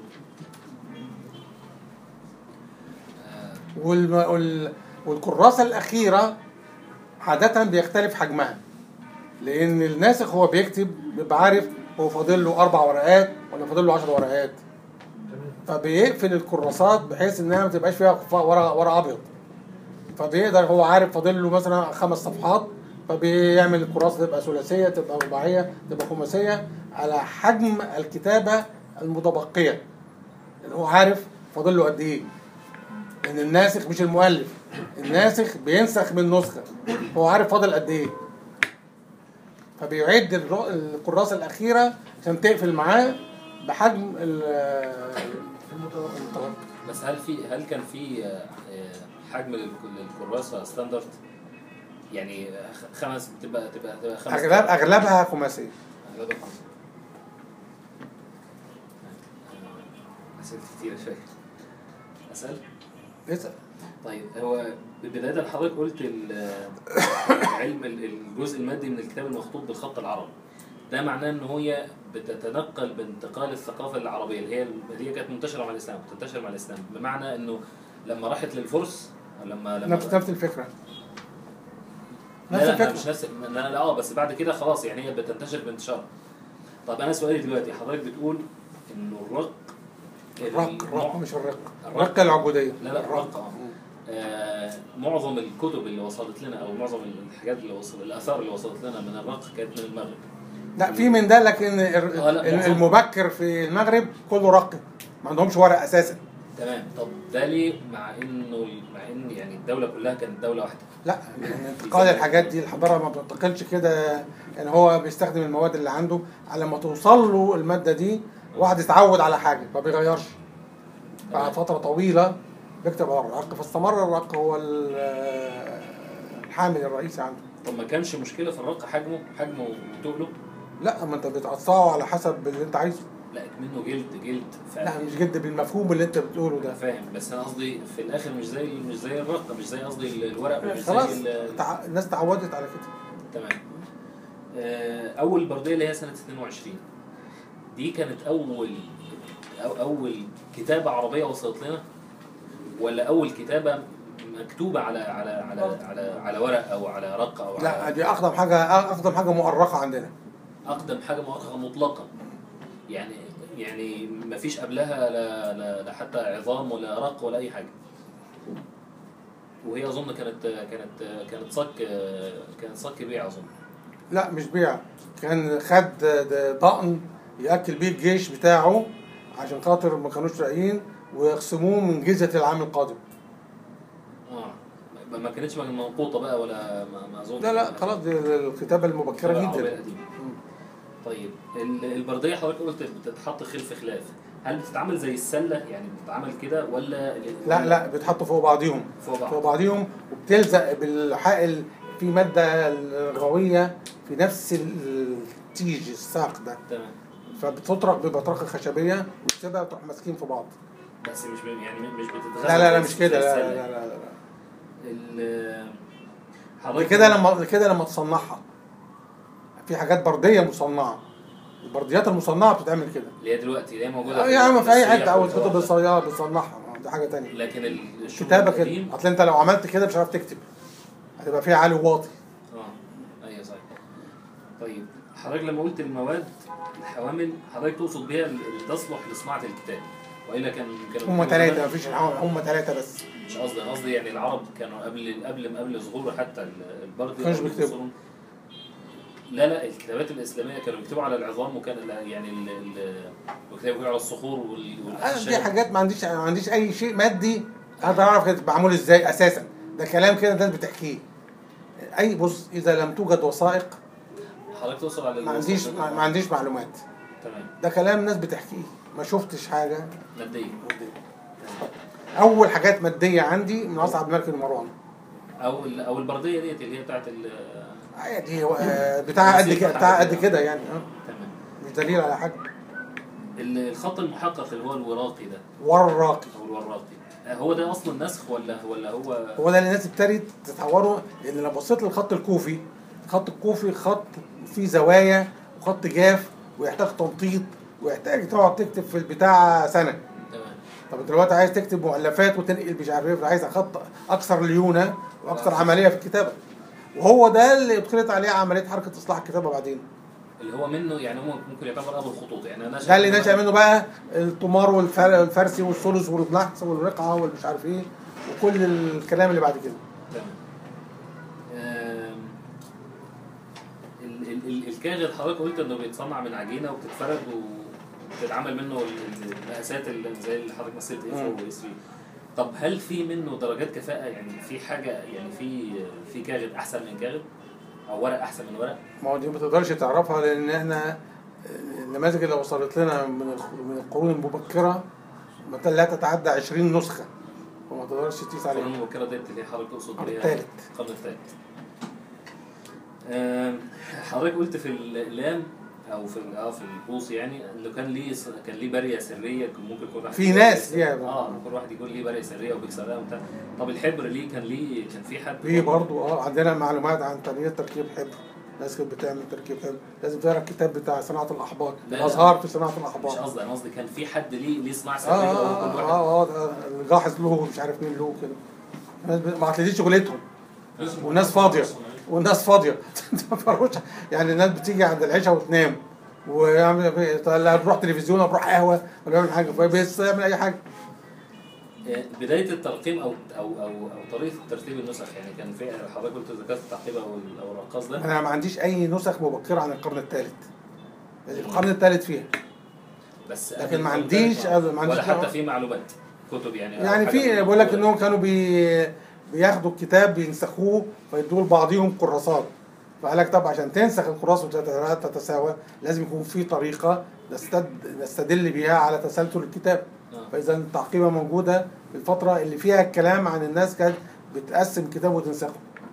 آه، والم... وال... والكراسة الأخيرة عادة بيختلف حجمها لأن الناسخ هو بيكتب بيبقى عارف هو فاضل له أربع ورقات ولا فاضل له 10 ورقات تمام فبيقفل الكراسات بحيث انها ما تبقاش فيها ف- ورق ورق ابيض فبيقدر هو عارف فاضل له مثلا خمس صفحات فبيعمل الكراسه تبقى ثلاثيه تبقى رباعيه تبقى خماسيه على حجم الكتابه المتبقيه لان هو عارف فاضل له قد ايه ان الناسخ مش المؤلف الناسخ بينسخ من نسخه هو عارف فاضل قد ايه فبيعد الر- الكراسه الاخيره عشان تقفل معاه بحجم ال- المتبقي بس هل في هل كان في آه، آه، حجم للك- للكراسه ستاندرد يعني خ- خمس تبقى تبقى تبقى خمس اغلب اغلبها خماسيه اغلبها خمسة اسئله كتيره شويه اسال اسال طيب هو بداية حضرتك قلت ال- علم ال- الجزء المادي من الكتاب المخطوط بالخط العربي ده معناه ان هي بتتنقل بانتقال الثقافه العربيه اللي هي اللي هي كانت منتشره مع الاسلام بتنتشر مع الاسلام بمعنى انه لما راحت للفرس لما لما نفس نفس الفكره لا نفس لا لا، الفكره مش نفس لا لا اه بس بعد كده خلاص يعني هي بتنتشر بانتشار طب انا سؤالي دلوقتي حضرتك بتقول انه الرق الرق النوع- الرق مش الرق الرق. الرق العبوديه لا لا الرق اه آه، معظم الكتب اللي وصلت لنا او معظم الحاجات اللي وصل الاثار اللي وصلت لنا من الرق كانت من المغرب لا في من ده لكن ال- آه، لا، ال- معظم. المبكر في المغرب كله رق ما عندهمش ورق اساسا تمام طب ده ليه مع انه مع ان يعني الدوله كلها كانت دوله واحده لا يعني انتقال الحاجات دي الحضاره ما بتنتقلش كده يعني هو بيستخدم المواد اللي عنده على ما توصل له الماده دي واحد يتعود على حاجه ما بيغيرش بعد فتره طويله بيكتب على الرق فاستمر الرق هو ال- الحامل الرئيسي عنده طب ما كانش مشكله في الرق حجمه حجمه وتقله لا ما انت بتقطعه على حسب اللي انت عايزه لا منه جلد جلد ف- لا مش جد بالمفهوم اللي انت بتقوله انا ده فاهم بس انا قصدي في الاخر مش زي مش زي الرق مش زي قصدي ال- الورق مش خلاص زي ال- تع- الناس اتعودت على كده تمام آه، اول برديه اللي هي سنه 22 دي كانت اول أو اول كتابه عربيه وصلت لنا ولا اول كتابه مكتوبه على على على على على ورق او على رق او لا على دي اقدم حاجه اقدم حاجه مؤرخه عندنا اقدم حاجه مؤرخه مطلقه يعني يعني ما فيش قبلها لا, لا, لا حتى عظام ولا رق ولا اي حاجه وهي اظن كانت كانت كانت صك كانت صك بيع اظن لا مش بيع كان خد د- ضأن ياكل بيه الجيش بتاعه عشان خاطر ما كانوش لاقيين ويقسموه من جزءة العام القادم اه ما- ما كانتش منقوطه بقى ولا ما, ما اظن لا لا خلاص دي الكتابة المبكرة العربية جدا القديمة. طيب ال- البرديه حضرتك قلت بتتحط خلف خلاف هل بتتعمل زي السله يعني بتتعمل كده ولا لا لا بيتحطوا فوق بعضيهم فوق بعض فوق بعضهم وبتلزق بالحائل في مادة رغوية في نفس التيج الساق ده تمام فبتطرق ببطرقة خشبية وتسيبها وتروح ماسكين في بعض بس مش ب- يعني مش بتتغذى لا لا لا بس مش كده زي لا السلة. لا لا لا, لا. ال دي حضرتك كده لما كده لما تصنعها في حاجات برديه مصنعه البرديات المصنعه بتتعمل كده اللي هي دلوقتي اللي هي موجوده آه يا عم في اي السياح حته او والحوار الكتب ده. الصغيره بتصنعها دي حاجه تانية لكن ال- الشغل كتابه كده القديم- اصل انت لو عملت كده مش هتعرف تكتب هتبقى فيها عالي وواطي اه ايوه صحيح طيب حضرتك لما قلت المواد الحوامل حضرتك تقصد بيها اللي تصلح لصناعه الكتاب والا كان كانوا هم كانوا ثلاثه زمان- مفيش هم ثلاثه بس مش قصدي انا قصدي يعني العرب كانوا قبل قبل قبل ظهور حتى ال- البرد كانوش قبل بيكتبوا. ظهورهم. لا لا الكتابات الاسلاميه كانوا بيكتبوا على العظام وكان لا- يعني ال- ال- وكتابوا على الصخور وال- انا والاخشاب دي حاجات ما عنديش ما عنديش اي شيء مادي اقدر اعرف كده معمول ازاي اساسا ده كلام كده الناس بتحكيه اي بص اذا لم توجد وثائق حضرتك توصل على ما عنديش الوسط ما ده. ما عنديش معلومات تمام ده كلام ناس بتحكيه ما شفتش حاجه ماديه اول حاجات ماديه عندي من اصعب الملك المروان او ال- او البرديه ديت اللي هي بتاعت ال عادي هو آه، بتاع قد كده بتاع قد كده يعني اه تمام مش دليل على حاجه ال- الخط المحقق اللي هو الوراقي ده والراقي او الوراقي آه، هو ده اصلا نسخ ولا ولا هو هو ده اللي الناس ابتدت تتحوره لان لو بصيت للخط الكوفي الخط الكوفي خط فيه زوايا وخط جاف ويحتاج تنطيط ويحتاج تقعد تكتب في البتاع سنه تمام طب انت دلوقتي عايز تكتب مؤلفات وتنقل مش عارف ايه عايز خط اكثر ليونه واكثر عمليه في الكتابه وهو ده اللي ادخلت عليه عمليه حركه اصلاح الكتابه بعدين اللي هو منه يعني هو ممكن يعتبر ابو الخطوط يعني انا ده اللي نشأ منه بقى الطمار والفر- والفرسي والثلث والنحس والرقعه والمش عارف ايه وكل الكلام اللي بعد كده تمام. آم، ال- ال- ال- الكاغد حضرتك قلت انه بيتصنع من عجينه وبتتفرد وبتتعمل منه ال- المقاسات اللي زي اللي حضرتك مثلت اف مم. واس 3 طب هل في منه درجات كفاءه يعني في حاجه يعني في في كاغد احسن من كاغد او ورق احسن من ورق ما هو دي ما تقدرش تعرفها لان احنا النماذج اللي وصلت لنا من الخ- من القرون المبكره مثلا لا تتعدى 20 نسخه وما تقدرش تقيس القرون عليها المبكره ديت اللي هي حضرتك تقصد القرن بيها الثالث. القرن الثالث آم، حضرتك قلت في اللام او في ال- اه في القوس يعني انه كان ليه س- كان ليه باريه سريه ممكن يكون واحد في يقول ناس ليه- ليها. اه ممكن واحد يقول ليه باريه سريه وبيكسرها وبتاع طب الحبر ليه كان ليه كان في حد في برضه اه عندنا معلومات عن طريقه تركيب حبر ناس كانت بتعمل تركيب حبر لازم تقرا الكتاب بتاع صناعه الاحبار لا، لا. الازهار في صناعه مش الاحبار قصدي انا قصدي كان في حد ليه ليه صناعه اه سريه اه وكل واحد اه اه الجاحظ له مش عارف مين له كده الناس ب- ما دي شغلتهم والناس فاضيه والناس فاضيه ما فيهوش- يعني الناس بتيجي عند العشاء وتنام ويعمل لا بروح تلفزيون ولا بروح قهوه ولا بيعمل حاجه بس يعمل اي حاجه آه، بدايه الترقيم او او او, أو طريقه ترتيب النسخ يعني كان في حضرتك قلت ذكرت التعقيب او ال- او الرقاص ده انا ما عنديش اي نسخ مبكره عن القرن الثالث القرن الثالث فيها بس لكن قبل ما القرن عنديش- الثالث ما عنديش ولا حتى دعوة. في معلومات كتب يعني أو يعني حاجة في من بقول لك الكتب. انهم كانوا بي بياخدوا الكتاب بينسخوه فيدوه لبعضهم كراسات فقال لك طب عشان تنسخ الكراس وتتساوى لازم يكون في طريقه نستد... نستدل بيها على تسلسل الكتاب آه. فاذا التعقيبه موجوده في الفتره اللي فيها الكلام عن الناس كانت بتقسم الكتاب وتنسخه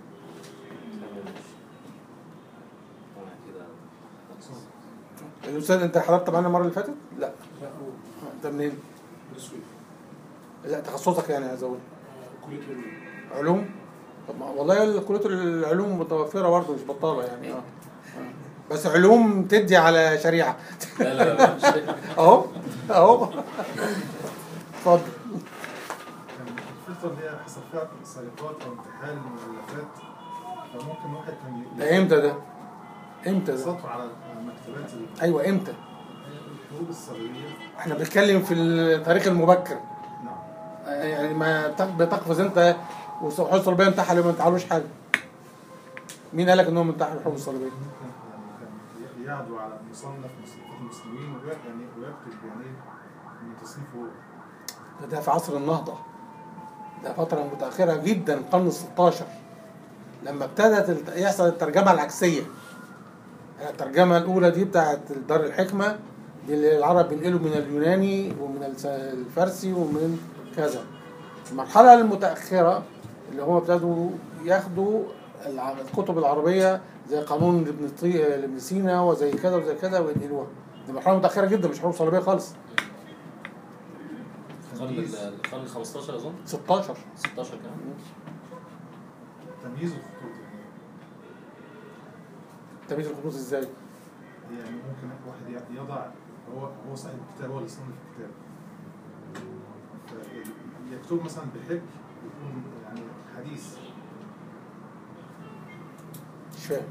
الاستاذ انت حضرت معانا المره اللي فاتت؟ لا لا هو انت منين؟ نسوي لا تخصصك يعني عايز اقول كلية العلوم علوم طب ما والله كلية العلوم متوفرة برضه مش بطالة يعني اه آه. بس علوم تدي على شريعة لا لا لا مش اهو اهو اتفضل كان الفترة اللي هي حصل فيها سرقات أو انتحال للمؤلفات فممكن واحد كان ي- ده امتى ده؟ امتى ده؟ سطر على على المكتبات ال- ايوه امتى؟ الحروب الصليبية احنا بنتكلم في التاريخ المبكر نعم آه، يعني ما بتق- بتقفز انت وحوش الصليبية انتحلوا ما انتحلوش حاجة مين قال لك انهم انتحلوا الحروب الصليبية؟ ممكن يعني كان ي- يعدو على مصنف مصنفات المسلمين ويك- يعني ويكتب يعني من تصنيفه هو. ده, ده في عصر النهضة ده فترة متأخرة جدا القرن ال 16 لما ابتدت الت- يحصل الترجمة العكسية الترجمة الأولى دي بتاعت دار الحكمة دي اللي العرب بينقلوا من اليوناني ومن الس- الفارسي ومن كذا المرحلة المتأخرة اللي هم ابتدوا ياخدوا الع- الكتب العربية زي قانون لابن طي- لابن سينا وزي كذا وزي كذا وينقلوها دي مرحلة متأخرة جدا مش حروب صليبية خالص القرن ال- القرن ال 15 اظن 16 16 كمان تمييز الخطوط يعني تمييز الخطوط ازاي؟ يعني ممكن واحد ي- يضع هو هو صاحب الكتاب هو اللي صنف الكتاب ف- يكتب مثلا بحبر يكون يعني حديث مش فاهم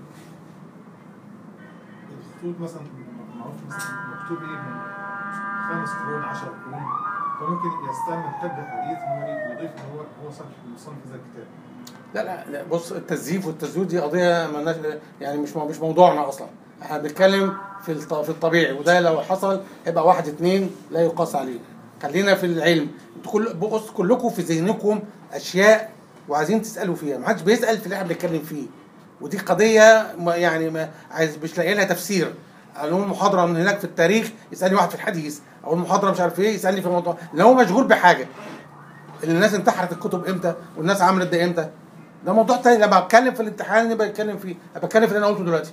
الخطوط مثلا معروف مثلا مكتوب ايه من خمس قرون 10 قرون فممكن يستعمل حبر حديث ان هو يضيف ان هو هو صاحب المصنف هذا الكتاب لا لا لا بص التزييف والتزويد دي قضيه مالناش يعني مش مش موضوعنا اصلا احنا بنتكلم في الط- في الطبيعي وده لو حصل هيبقى واحد اتنين لا يقاس عليه خلينا في العلم انتوا كل بص كلكم في ذهنكم اشياء وعايزين تسالوا فيها ما حدش بيسال في اللي احنا بنتكلم فيه ودي قضيه ما يعني ما عايز مش لاقي لها تفسير اقول محاضره من هناك في التاريخ يسالني واحد في الحديث اقول محاضره مش عارف ايه يسالني في موضوع لو هو مشغول بحاجه اللي الناس انتحرت الكتب امتى والناس عملت ده امتى ده موضوع تاني لما اتكلم في الامتحان نبقى نتكلم فيه أنا بتكلم في اللي انا قلته دلوقتي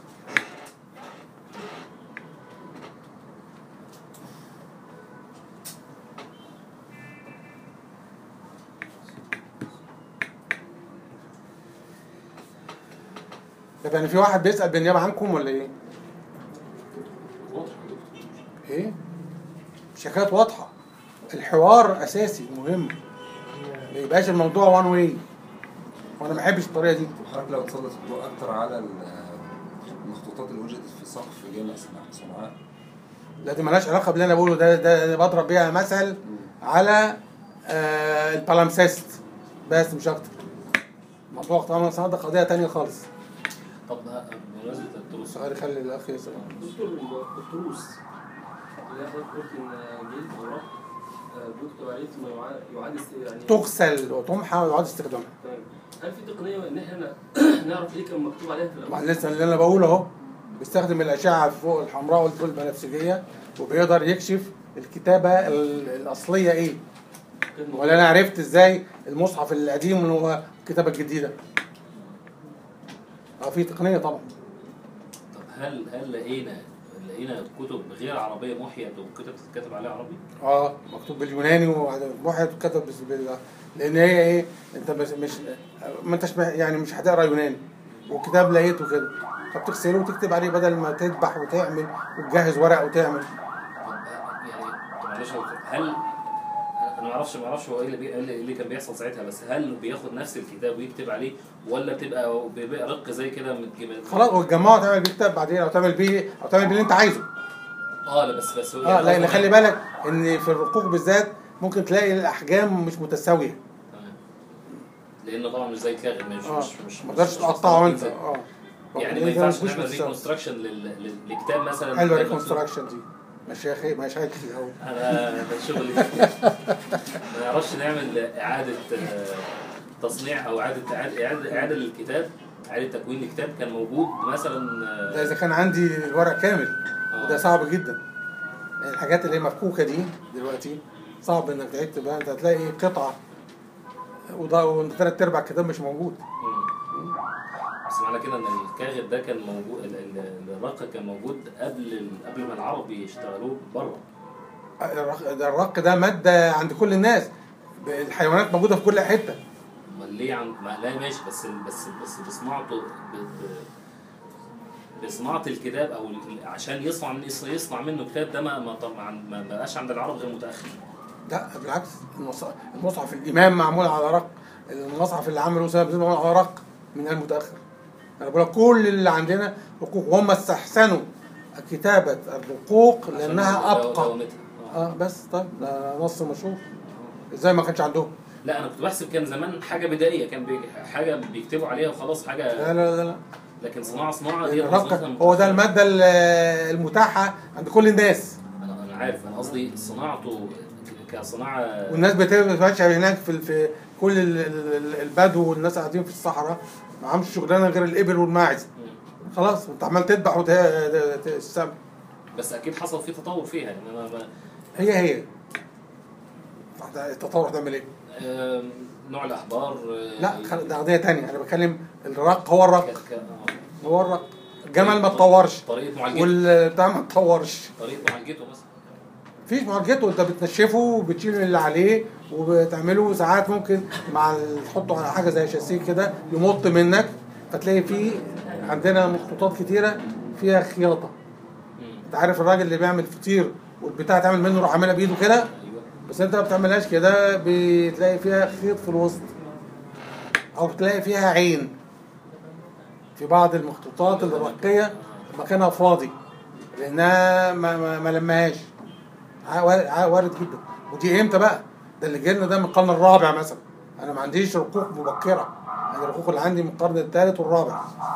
طب يعني في واحد بيسأل بالنيابة عنكم ولا ايه؟ ايه؟ مش حكاية واضحة الحوار أساسي مهم ما يبقاش الموضوع وان واي وانا ما بحبش الطريقة دي حضرتك لو تسلط الضوء اكتر على ال- المخطوطات اللي وجدت في سقف جامع صنع- صنعاء لا دي مالهاش علاقه باللي انا بقوله ده ده ده بضرب بيها مثل على آه البالامسيست بس مش اكتر موضوع طبعا صناعة ده قضيه تانية خالص طب ها- بمناسبه الدروس صغير خلي الاخ يسال دكتور التروس اللي حضرتك قلت ان جيل اوراق آه، بيكتب عليه ثم يعاد- يعاد است- يعني تغسل وتمحى ويعاد استخدامها تمام. هل في تقنيه ان احنا نعرف ايه كان مكتوب عليها في مع الاول؟ لسه اللي انا بقوله اهو بيستخدم الاشعه فوق الحمراء والفوق البنفسجيه وبيقدر يكشف الكتابه ال- الاصليه ايه كانت ولا انا عرفت ازاي المصحف القديم اللي هو الكتابه الجديده اه في تقنيه طبعا طب هل هل لقينا لقينا كتب غير عربيه محيت وكتب تتكتب عليها عربي؟ اه مكتوب باليوناني وواحد كتب بس بال لان هي ايه انت مش مش ما انتش مح- يعني مش هتقرا يوناني والكتاب لقيته كده فبتغسله وتكتب عليه بدل ما تذبح وتعمل وتجهز ورق وتعمل طب يعني طب معلش يا دكتور، هل انا ما اعرفش ما اعرفش هو ايه اللي, بي... إيه اللي اللي كان بيحصل ساعتها بس هل بياخد نفس الكتاب ويكتب عليه ولا بتبقى بيبقى رق زي كده متجيب خلاص وتجمعه تعمل بيه كتاب بعدين او تعمل بيه او تعمل بيه اللي انت عايزه اه لا بس بس هو اه يعني لان قصدي- خلي بالك ان في الرقوق بالذات ممكن تلاقي الاحجام مش متساويه تمام. لانه طبعا مش زي الكاغد مش اه مش مش ما تقدرش مش- تقطعه مش- انت اه يعني لأن ما ده ينفعش مش نعمل متساوي. ريكونستراكشن لكتاب مثلا حلوه كان ريكونستراكشن دي مشايخ مشايخ قوي انا ده شغلي ما نعرفش نعمل اعاده آه، تصنيع او اعاده اعاده اعاده, إعادة للكتاب اعاده تكوين الكتاب كان موجود مثلا آه، ده اذا كان عندي الورق كامل آه. وده صعب جدا يعني الحاجات اللي هي مفكوكه دي دلوقتي صعب انك تعيد تبقى انت هتلاقي قطعه وده وثلاث ارباع الكتاب مش موجود مم. بس معنى كده ان الكاغد ده كان موجود ال- ال- الرق كان موجود قبل ال- قبل ما العرب يشتغلوه بره الرق ده الرق ده ماده عند كل الناس الحيوانات موجوده في كل حته امال ليه عن ما لا ماشي بس بس بس بصناعته ب- ب- بصناعه الكتاب او ال- عشان يصنع من يصنع منه كتاب ده ما ما طبعا ما ما بقاش عند العرب غير متاخر لا بالعكس المص- المصحف الامام معمول على رق المصحف اللي عمله سبب زي معمول على رق من المتاخر انا بقول لك كل اللي عندنا حقوق وهم استحسنوا كتابه الرقوق عشان لانها دو- ابقى دوامتها. آه. اه بس طيب ده نص مشهور ازاي ما كانش عندهم لا انا كنت بحسب كان زمان حاجه بدائيه كان بي حاجه بيكتبوا عليها وخلاص حاجه لا لا لا, لا. لكن صناعه صناعه دي الرق مصنوعة هو ده متأخر. الماده ال- المتاحه عند كل الناس انا انا عارف انا قصدي صناعته ك- كصناعه والناس بتمشي هناك في في كل ال- ال- البدو والناس قاعدين في الصحراء ما عمش شغلانه غير الابل والماعز مم. خلاص انت عمال تذبح وتستمع بس اكيد حصل فيه تطور فيها يعني انا ما هي هي ده التطور ده عمل ايه؟ آم، نوع الاحبار آه، لا خل- ده قضيه تانية انا بتكلم الرق هو الرق ك- ك- آه. هو الرق الجمل ما اتطورش طريقه معالجته والبتاع ما اتطورش طريقه معالجته مثلا مفيش معالجته انت بتنشفه وبتشيل اللي عليه وبتعمله ساعات ممكن مع ال- تحطه على حاجه زي شاسيه كده يمط منك فتلاقي فيه عندنا مخطوطات كتيره فيها خياطه مم. انت عارف الراجل اللي بيعمل فطير والبتاع تعمل منه يروح عاملها بايده كده ايوه بس انت ما بتعملهاش كده بتلاقي فيها خيط في الوسط او بتلاقي فيها عين في بعض المخطوطات الرقية مكانها فاضي لانها ما, ما, ما لمهاش ع- وارد ع- وارد جدا ودي امتى بقى ده اللي جالنا ده من القرن الرابع مثلا انا ما عنديش رقوق مبكره انا الرقوق اللي عندي من القرن الثالث والرابع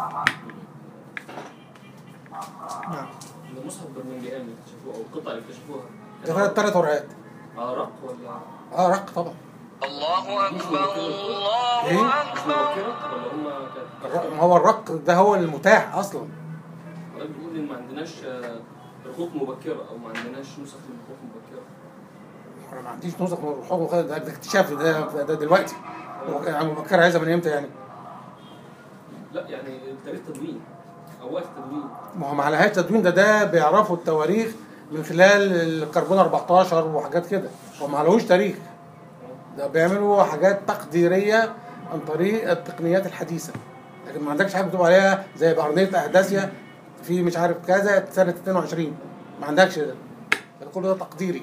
نعم المصحف برمنجهام اللي اكتشفوه او القطع اللي اكتشفوها ده ثلاث ثلاث ورقات اه رق ولا اه رق طبعا الله أكبر الله إيه؟ مش أكبر مبكرة ولا هم كان الرق ما هو الرق ده هو المتاح اصلا حضرتك بتقول ان ما عندناش آه، رقوق مبكرة او ما عندناش نسخ من رقوق مبكرة انا ما عنديش نسخ من الرقوق وخ- ده ده اكتشاف ده, ده دلوقتي هو كان مبكر عايزها من امتى يعني لا يعني تاريخ تدوين او وقت تدوين ما هو ما عليهاش تدوين ده ده بيعرفوا التواريخ من خلال الكربون 14 وحاجات كده هو ما عليهوش تاريخ ده بيعملوا حاجات تقديريه عن طريق التقنيات الحديثه لكن ما عندكش حاجه مكتوب عليها زي بارنيه احداثيا في مش عارف كذا سنه 22 ما عندكش ده ده كله ده تقديري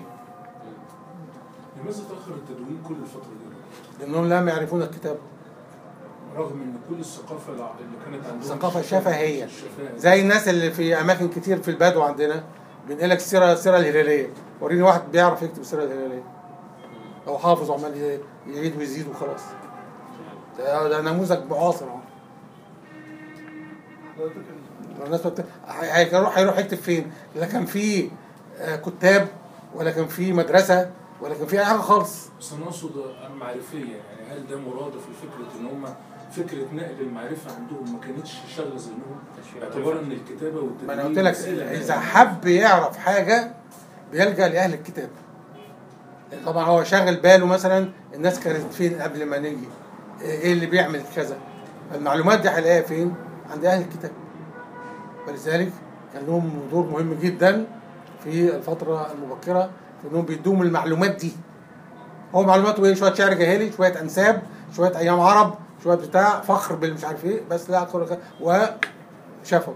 لماذا تأخر التدوين كل الفترة دي؟ لانهم لم يعرفون الكتاب رغم ان كل الثقافه الع- اللي كانت عندهم ثقافة الشفاهة- شفهية. الشفاهة. زي الناس اللي في اماكن كتير في البدو عندنا بينقل لك السيره السيره الهلاليه وريني واحد بيعرف يكتب السيره الهلاليه او حافظ وعمال ي- يعيد ويزيد وخلاص ده, ده نموذج معاصر اهو حضرتك ال- الناس بت... هي- هيروح هيروح يكتب فين؟ لا كان في آه، كتاب ولا كان في مدرسه ولا كان في اي حاجه خالص بس انا اقصد معرفيه يعني هل ده مرادف لفكره ان هم فكره نقل المعرفه عندهم ما كانتش شغله ذهنهم باعتبار ان الكتابه والتدوين ما انا قلت لك وسيلة اذا نقل. حب يعرف حاجه بيلجا لاهل الكتاب طبعا هو شاغل باله مثلا الناس كانت فين قبل ما نيجي ايه اللي بيعمل كذا المعلومات دي هيلاقيها فين عند اهل الكتاب ولذلك كان لهم دور مهم جدا في الفتره المبكره في انهم بيدوهم المعلومات دي هو معلوماته ايه شويه شعر جاهلي شويه انساب شويه ايام عرب شويه بتاع فخر بالمش عارف ايه بس لا اكثر وكذا. وشافوا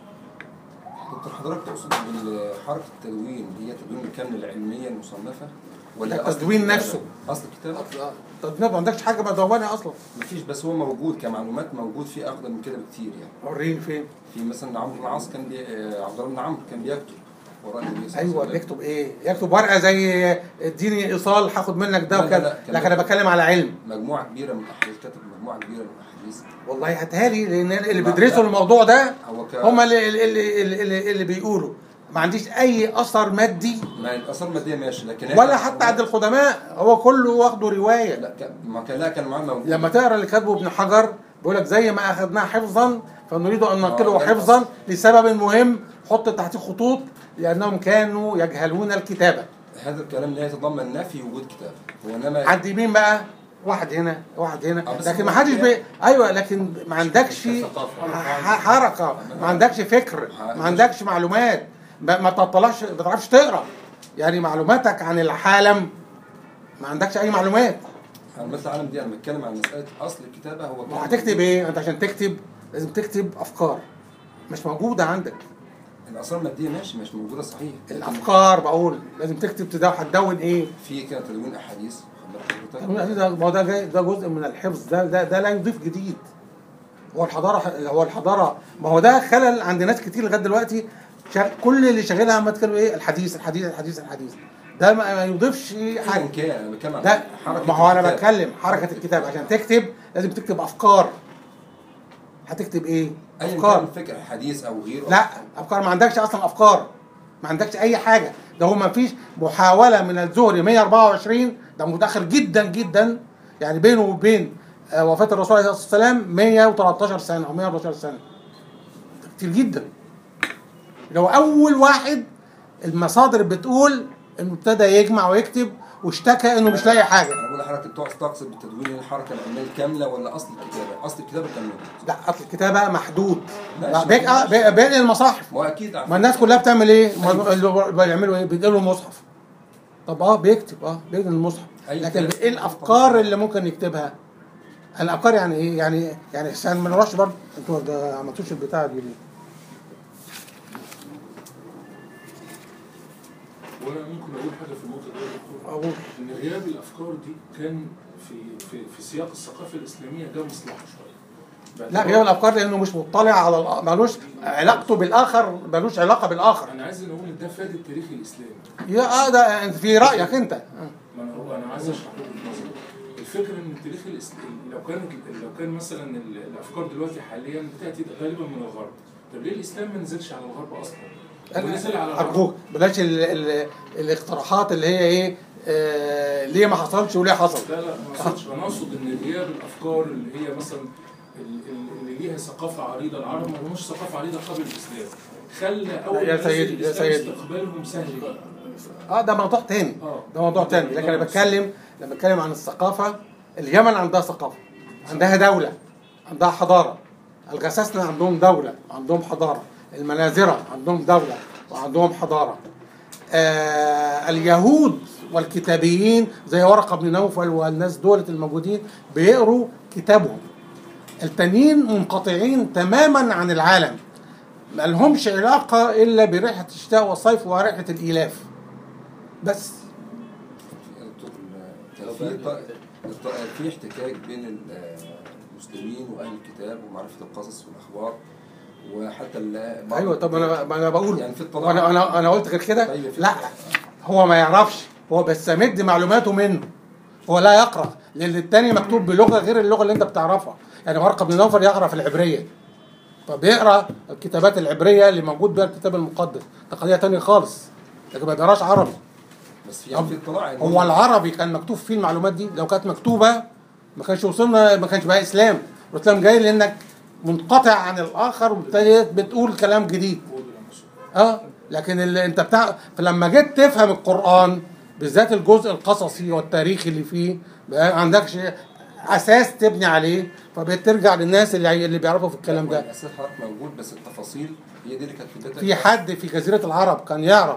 دكتور حضرتك تقصد بالحركه التدوين هي تدوين الكامل العلميه المصنفه ولا أصل التدوين الكتابة؟ نفسه. اصل الكتاب طب ما عندكش حاجه مدونه اصلا مفيش بس هو موجود كمعلومات موجود فيه اقدم من كده بكتير يعني وريني فين في مثلا عمرو بن العاص كان بي... آه، عبد الله بن عمرو كان بيكتب وراء النبي صلى الله ايوه عليه وسلم. بيكتب ايه يكتب ورقه زي اديني ايصال هاخد منك ده لا، لا، وكذا لا، كان لكن انا بتكلم على علم مجموعه كبيره من الاحاديث كتب مجموعه كبيره من الاحاديث والله هاتها لي لان اللي لا، بيدرسوا لا. الموضوع ده هو ك... هم اللي اللي, اللي, اللي, اللي بيقولوا ما عنديش اي اثر مادي ما الاثار الماديه ماشي لكن هي ولا كانت حتى عند القدماء هو كله واخده روايه لا كان ما كان لا كان معاه موجود لما تقرا اللي كاتبه ابن حجر بيقول لك زي ما اخذناه حفظا فنريد ان ننقله ده حفظا لسبب مهم حط تحتيه خطوط لانهم كانوا يجهلون الكتابه هذا الكلام لا يتضمن نفي وجود كتاب وانما عند مين بقى؟ واحد هنا واحد هنا آه، بس لكن هو ما حدش كده. بي... ايوه لكن ما عندكش كثقافة. ح- حركه ما عندكش فكر ما عندكش معلومات ما ما تطلعش ما تعرفش تقرا يعني معلوماتك عن العالم ما عندكش اي معلومات عن مثل العالم دي انا بتكلم عن مساله اصل الكتابه هو كان- وهتكتب ايه؟ انت عشان تكتب لازم تكتب افكار مش موجوده عندك الاثار الماديه ماشي مش موجوده صحيح لكن الافكار بقول لازم تكتب تدون هتدون ايه؟ في كده تدوين احاديث خد بالك تدوين حضرتك؟ ده ما هو ده جاي ده جزء من الحفظ ده ده ده لا يضيف جديد هو الحضاره هو الحضاره ما هو ده خلل عند ناس كتير لغايه دلوقتي شا- كل اللي شاغلها عم تتكلم ايه الحديث الحديث الحديث الحديث ده ما ما يضيفش ايا حاجه كان انا بتكلم عن ده حركه ما هو انا الكتاب. بتكلم حركه الكتاب عشان تكتب لازم تكتب افكار هتكتب ايه؟ ايا كان افكار فكر حديث او غيره لا افكار ما عندكش اصلا افكار ما عندكش اي حاجه ده هو ما فيش محاوله من الزهري 124 ده متاخر جدا جدا يعني بينه وبين آه، وفاه الرسول عليه الصلاه والسلام 113 سنه او 114 سنه ده كتير جدا اللي هو اول واحد المصادر بتقول انه ابتدى يجمع ويكتب واشتكى انه مش لاقي حاجه انا بقول لحضرتك تقصد تقصد بالتدوين الحركه العلميه الكامله ولا اصل الكتابه؟ اصل الكتابه كان موجود لا اصل الكتابه محدود ماشي. بيك- آه، بي- بين المصاحف ما هو اكيد ما الناس كلها بتعمل ايه؟ ما اللي بيعملوا ايه؟ بينقلوا المصحف. طب اه بيكتب اه بينقل المصحف أي لكن كلام. ايه الافكار اللي ممكن يكتبها؟ الافكار يعني ايه؟ يعني يعني عشان ما نروحش برضه انتوا ما عملتوش البتاع دي ليه؟ وانا ممكن اقول حاجه في النقطه دي يا دكتور اقول ان غياب الافكار دي كان في في في سياق الثقافه الاسلاميه ده مصلحه شويه لا باعتبار- غياب الافكار لانه مش مطلع على الآ- ملوش علاقته بالاخر ملوش علاقه بالاخر. انا عايز اقول ان ده فاد التاريخ الاسلامي يا اه ده أنت في رايك انت آه. ما انا هو انا عايز اشرح وجهه نظري الفكره ان التاريخ الاسلامي لو كانت لو كان مثلا ال- الافكار دلوقتي حاليا بتاتي غالبا من الغرب طب ليه الاسلام ما نزلش على الغرب اصلا؟ ونزل على الغرب ارجوك بلاش ال ال الاقتراحات اللي هي ايه آه ليه ما حصلش وليه حصل لا لا ما اقصدش انا اقصد ان غياب الافكار اللي هي مثلا ال- ال- اللي ليها ثقافه عريضه العرب ما لهمش ثقافه عريضه قبل الاسلام خلى اول يا ناس سيدي، يا الإسلام سيدي. استقبالهم سهل جدا اه ده موضوع تاني اه ده موضوع تاني لكن انا بتكلم لما بتكلم عن الثقافه اليمن عندها ثقافه عندها دوله عندها حضاره الغساسنه عندهم دوله عندهم حضاره المنازره عندهم دوله وعندهم حضاره آه اليهود والكتابيين زي ورقه بن نوفل والناس دولة الموجودين بيقروا كتابهم التانيين منقطعين تماما عن العالم ما لهمش علاقه الا بريحه الشتاء والصيف وريحه الايلاف بس يا دكتور كان في ط- الط- في احتكاك بين ال- المسلمين واهل الكتاب ومعرفه القصص والاخبار وحتى ال- بعض- ايوه طب انا ما انا بقول يعني في اطلاع انا انا انا قلت غير كده طيب، في لا اطلاع. هو ما يعرفش هو بستمد معلوماته منه هو لا يقرا لان التاني مكتوب بلغه غير اللغه اللي انت بتعرفها يعني ورقه بن نوفل يقرا في العبريه فبيقرا الكتابات العبريه اللي موجود بها الكتاب المقدس ده قضيه تانية خالص لكن ما بيقراش عربي بس يعني في اطلاع إن هو العربي كان مكتوب فيه المعلومات دي لو كانت مكتوبه ما كانش وصلنا ما كانش بقى اسلام الاسلام جاي لانك منقطع عن الاخر وبالتالي بتقول كلام جديد اه لكن اللي انت بتاع فلما جيت تفهم القران بالذات الجزء القصصي والتاريخي اللي فيه بقى ما عندكش اساس تبني عليه فبقيت ترجع للناس اللي اللي بيعرفوا في الكلام ده الاساس حضرتك موجود بس التفاصيل هي دي اللي كانت في بداية في حد في جزيره العرب كان يعرف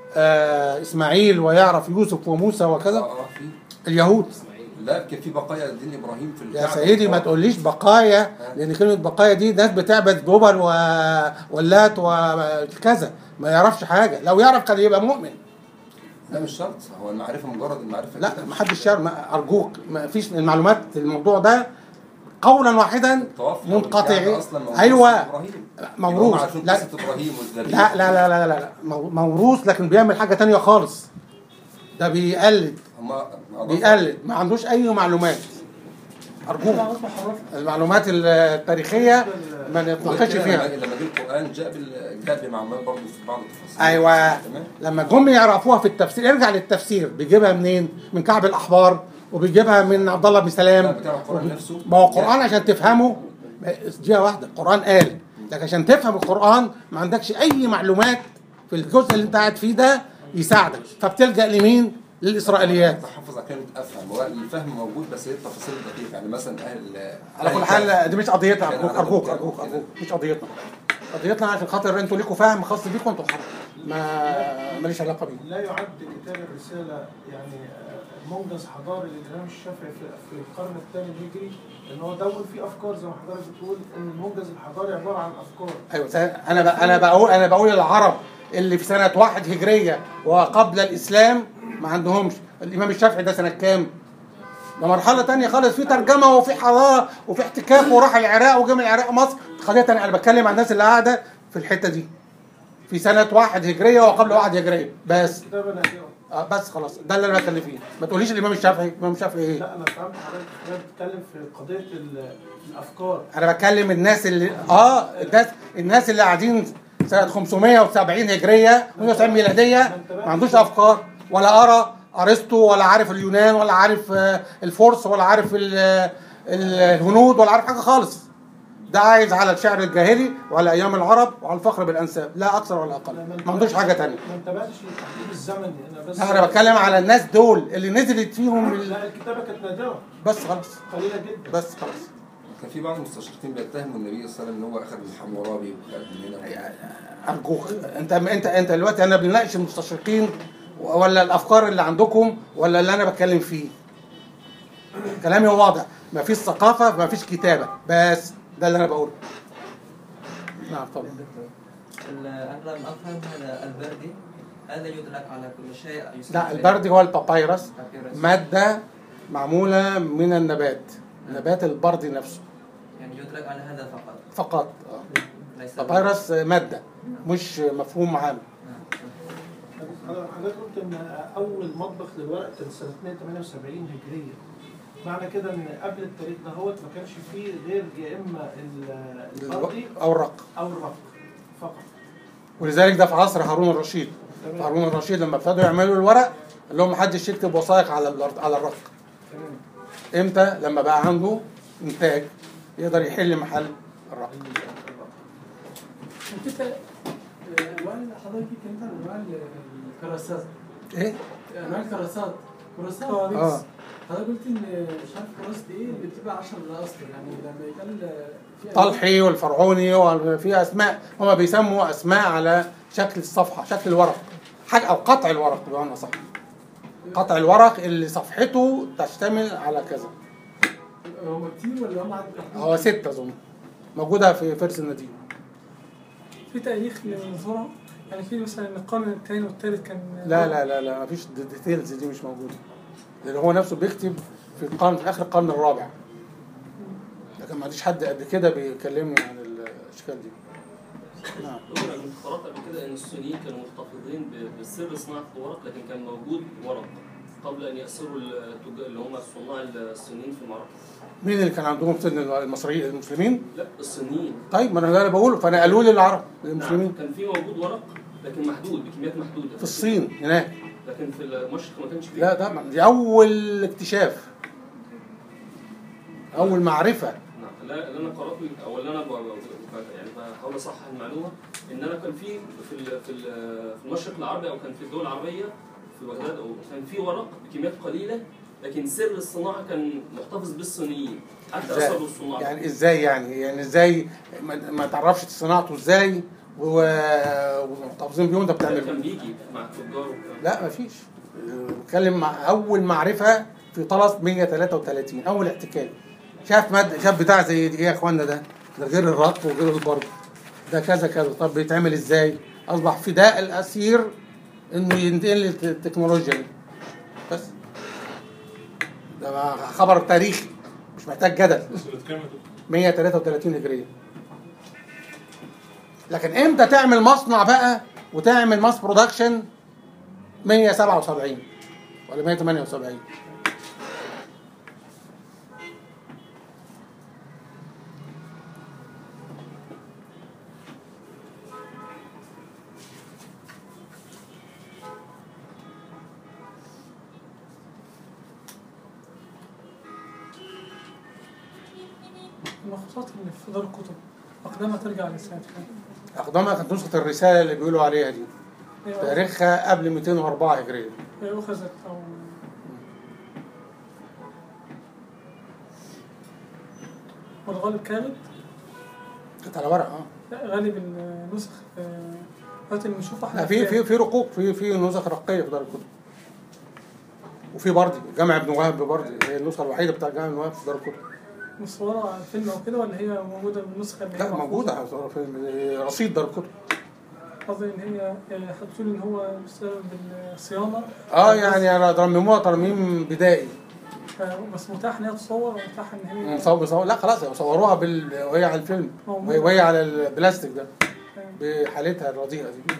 آه اسماعيل ويعرف يوسف وموسى وكذا اه اه في اليهود لا كان في بقايا دين ابراهيم في يا الكعبة. سيدي ما تقوليش بقايا لان كلمه بقايا دي ناس بتعبد جبل و... واللات وكذا ما يعرفش حاجه لو يعرف كان يبقى مؤمن لا مش شرط هو المعرفه مجرد المعرفه لا كده. ما حدش يعرف ما ارجوك ما فيش المعلومات الموضوع ده قولا واحدا الطواف منقطع والكعبة أصلاً موروث ايوه من إبراهيم. موروث. يبقى هم عارفين لا. قصه ابراهيم والذريه لا لا لا لا لا, لا. مو- موروث لكن بيعمل حاجه تانية خالص ده بيقلد هم بيقلد ما عندوش اي معلومات ارجوك المعلومات التاريخيه ما نتناقش لما فيها لما جه القران جاء بال- جاء بمعلومات برضه في بعض التفاصيل ايوه تمام لما جم يعرفوها في التفسير ارجع للتفسير بيجيبها منين؟ من كعب الاحبار وبيجيبها من عبد الله بن لا، سلام بتاع القرآن نفسه. ما هو القران عشان تفهمه جهه واحده القران قال لكن عشان تفهم القران ما عندكش اي معلومات في الجزء اللي انت قاعد فيه ده يساعدك فبتلجا لمين؟ للاسرائيليات تحفظ على كلمه افهم هو الفهم موجود بس هي التفاصيل الدقيقه يعني مثلا اهل على كل حال دي مش قضيتنا ارجوك ارجوك ارجوك ارجوك مش قضيتنا قضيتنا عشان خاطر انتوا ليكوا فهم خاص بيكم انتوا حر ما ماليش علاقه بيه لا يعد كتاب الرسالة يعني آه، منجز حضاري للإمام الشافعي في في القرن الثاني الهجري إن هو دون فيه أفكار زي ما حضرتك بتقول إن المنجز الحضاري عبارة عن أفكار ايوه سنة- انا ب- انا بقول انا بقول العرب اللي في سنه واحد هجريه وقبل الاسلام ما عندهمش الامام الشافعي ده سنه كام؟ ده مرحله تانية خالص في ترجمه وفي حضاره وفي احتكاك وراح العراق وجه من العراق مصر قضيه تانية انا بتكلم عن الناس اللي قاعده في الحته دي في سنه واحد هجريه وقبل واحد هجريه بس كتابة نادرة آه بس خلاص ده اللي انا بتكلم فيه ما تقوليش الامام الشافعي الامام الشافعي ايه؟ لا أنا فهمت حضرتك حضرتك بتتكلم في قضية ال- الأفكار انا بتكلم الناس اللي اه الناس الناس اللي قاعدين سنه 570 هجريه و90 ميلاديه ما عندوش افكار ولا ارى ارسطو ولا عارف اليونان ولا عارف آه، الفرس ولا عارف ال- آه، الهنود ولا عارف حاجه خالص ده عايز على الشعر الجاهلي وعلى ايام العرب وعلى الفخر بالانساب لا اكثر ولا اقل ما عندوش حاجه تانية ما انتبهتش للتحديد الزمني أنا بس لا، انا بتكلم على الناس دول اللي نزلت فيهم ال- لا الكتابة كانت نادرة بس خلاص قليلة جدا بس خلاص كان في بعض المستشرقين بيتهموا النبي صلى الله عليه وسلم ان هو اخذ من حمورابي وخد من هنا ارجوك انت انت انت دلوقتي انا بنناقش المستشرقين ولا الافكار اللي عندكم ولا اللي انا بتكلم فيه كلامي واضح ما فيش ثقافه ما فيش كتابه بس ده اللي انا بقوله نعم طبعا ال- أنا لم أفهم هذا البردي هذا يدرك على كل شيء يسمى لا البردي هو البابايرس بابيروس. ماده معموله من النبات نبات البردي نفسه يعني يدرك على هذا فقط فقط آه. ليس بابايرس ماده مش مفهوم عام حضرتك قلت ان اول مطبخ للورق كان سنه 278 هجريه معنى كده ان قبل التاريخ ده هو ما كانش فيه غير يا اما ال- البردي او الرق او الرق فقط ولذلك ده في عصر هارون الرشيد تمام. هارون الرشيد لما ابتدوا يعملوا الورق قال لهم محدش يكتب وثائق على الأرض- على الرق تمام امتى لما بقى عنده انتاج يقدر يحل محل الرق كده آه، انواع حضرتك اتكلمت عن انواع الكراسات ايه انواع الكراسات كراسات اه حضرتك قلت ان مش عارف كراسه ايه اللي بتبقى 10 الاصل يعني لما يتقال في طلحي والفرعوني وفي اسماء هما بيسموا اسماء على شكل الصفحه شكل الورق حاجه او قطع الورق بمعنى صح قطع الورق اللي صفحته تشتمل على كذا هم كتير ولا هم عدد هو ستة اظن موجوده في فارس النديم في تاريخ للنظرة يعني في مثلا القرن الثاني والثالث كان لا لا لا لا مفيش ديتيلز دي مش موجوده لان هو نفسه بيكتب في القرن في اخر القرن الرابع لكن ما عنديش حد قبل كده بيكلمني عن الاشكال دي نعم دكتور انا كنت قرات قبل كده ان الصينيين كانوا محتفظين ب- بسر صناعه الورق لكن كان موجود ورق قبل ان ياسروا التجار اللي هم الصناع الصينيين في المعركه مين اللي كان عندهم سن المصريين المسلمين لا الصينيين طيب ما انا ده اللي بقوله فانا قالوا لي العرب المسلمين كان في موجود ورق لكن محدود بكميات محدوده في الصين هناك لكن في المشرق ما كانش فيه لا طبعا دي اول اكتشاف اول معرفه نعم لا اللي انا قراته او اللي انا ب- ب- يعني بحاول اصحح المعلومه ان انا كان في في ال- في ال- في المشرق العربي او كان في الدول العربيه في بغداد او كان في ورق بكميات قليله لكن سر الصناعه كان محتفظ بالصينيين حتى ازاي اثروا الصناعه يعني ازاي يعني يعني ازاي ما, ما تعرفش صناعته ازاي و- ومحتفظين بيهم ده كان بتعمل بيجي مع التجار وكده. لا مفيش بتكلم مع اول معرفه في طلس 133 اول احتكاك شاف مادة شاف بتاع زي دي ايه يا اخوانا ده ده غير الربط وغير البرد ده كذا كذا طب بيتعمل ازاي اصبح فداء الاسير انه ينتقل للتكنولوجيا دي بس ده خبر تاريخي مش محتاج جدل سنة كام يا دكتور؟ 133 هجريه لكن امتى تعمل مصنع بقى وتعمل ماس برودكشن 177 ولا 178 المخطوطات اللي في دار الكتب أقدامها ترجع لسنة كام؟ اقدمها كانت نسخه الرساله اللي بيقولوا عليها دي هي تاريخها قبل 204 هجريه هي أخذت أو والغالب كانت كانت على ورق اه لا غالب النسخ آه، دلوقتي اللي بنشوفها لا احنا في في في رقوق في في نسخ رقيه في دار الكتب وفي بردي جامع ابن وهب بردي هي النسخه الوحيده بتاع جامع ابن وهب في دار الكتب مصورة على الفيلم أو كده ولا هي موجودة بالنسخة اللي هي لا موجوده في رصيد دار الكتب قصدي إن هي آه، بتقول إن هو بسبب الصيانة اه يعني رمموها ترميم بدائي آه، بس متاح إن هي تصور ومتاح إن هي مصور بصور لا خلاص صوروها بال... وهي على الفيلم موجودة. وهي, وهي على البلاستيك ده آه، بحالتها الرديئه دي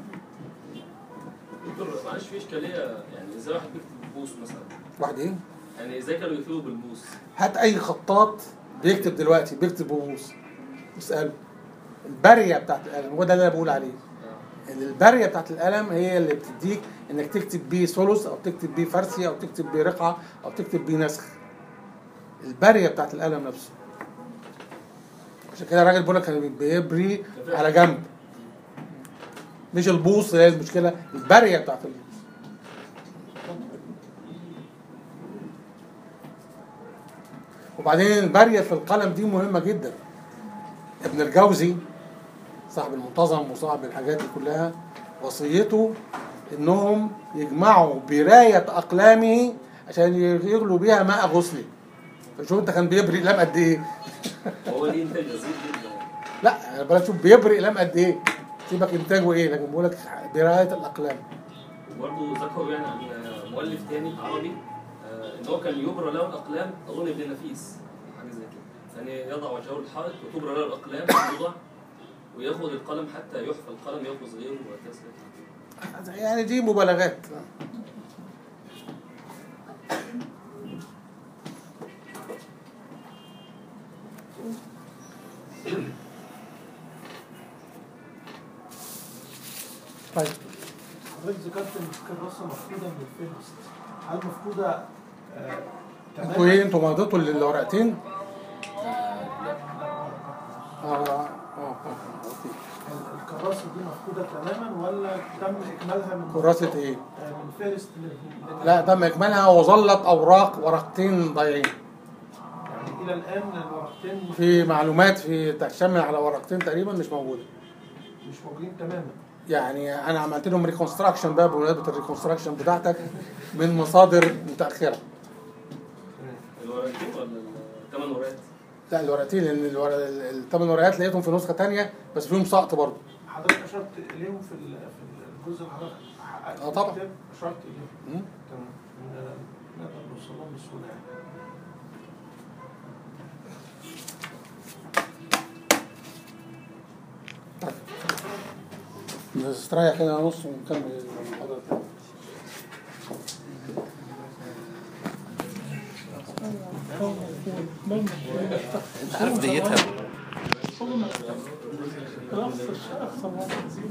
دكتور معلش في اشكاليه يعني ازاي واحد بيكتب بالبوس مثلا واحد ايه يعني ازاي كانوا يكتبوا بالبوس هات اي خطاط بيكتب دلوقتي بيكتب ببوس اساله البريه بتاعت القلم هو ده اللي انا بقول عليه ان البريه بتاعت القلم هي اللي بتديك انك تكتب بيه ثلث او تكتب بيه فرسي او تكتب بيه رقعه او تكتب بيه نسخ البريه بتاعت القلم نفسه عشان كده الراجل بيقول لك كان بيبري على جنب مش البوص هي المشكله البريه بتاعت ال... وبعدين البريه في القلم دي مهمه جدا ابن الجوزي صاحب المنتظم وصاحب الحاجات دي كلها وصيته انهم يجمعوا برايه اقلامه عشان يغلوا بيها ماء غسله فشوف انت كان بيبري اقلام قد ايه هو ليه انتاج بسيط جدا لا انا بلاش شوف بيبري اقلام قد ايه سيبك انتاجه ايه لكن بقول لك برايه الاقلام وبرضه ذكروا يعني عن مؤلف تاني عربي آه، ان هو كان يبرى له الاقلام اظن ابن نفيس حاجه زي كده يعني يضع وجهه الحائط وتبرى له الاقلام توضع وياخذ القلم حتى يحفى القلم ياخذ غيره وهكذا يعني دي مبالغات طيب حضرتك ذكرت ان في كراسه مفقوده من الفهرست هل مفقوده آه، انتوا تماما ايه انتوا مضيتوا الورقتين؟ آه، لا اه اه اه أوكي. الكراسه دي مفقوده تماما ولا تم اكمالها من كراسة ايه؟ آه، من فهرست ل- لا تم اكمالها وظلت اوراق ورقتين ضايعين يعني الى الان الورقتين في معلومات في تشمل على ورقتين تقريبا مش موجوده مش موجودين تماما يعني انا عملت لهم ريكونستراكشن بقى بمناسبه الريكونستراكشن بتاعتك من مصادر متاخره الورقتين ولا الثمان ورقات؟ لا الورقتين لان الورق الثمان ورقات لقيتهم في نسخه تانية بس فيهم سقط برضه حضرتك اشرت اليهم في ال- في الجزء اللي حضرتك حققت آه طبعا. الكتاب، اشرت اليهم مم. تمام ن- نقدر نوصل لهم بسهوله يعني نستريح كده نص ونكمل المحاضرة تاني. انت عارف ديتها خلاص الشيخ صلى الله عليه وسلم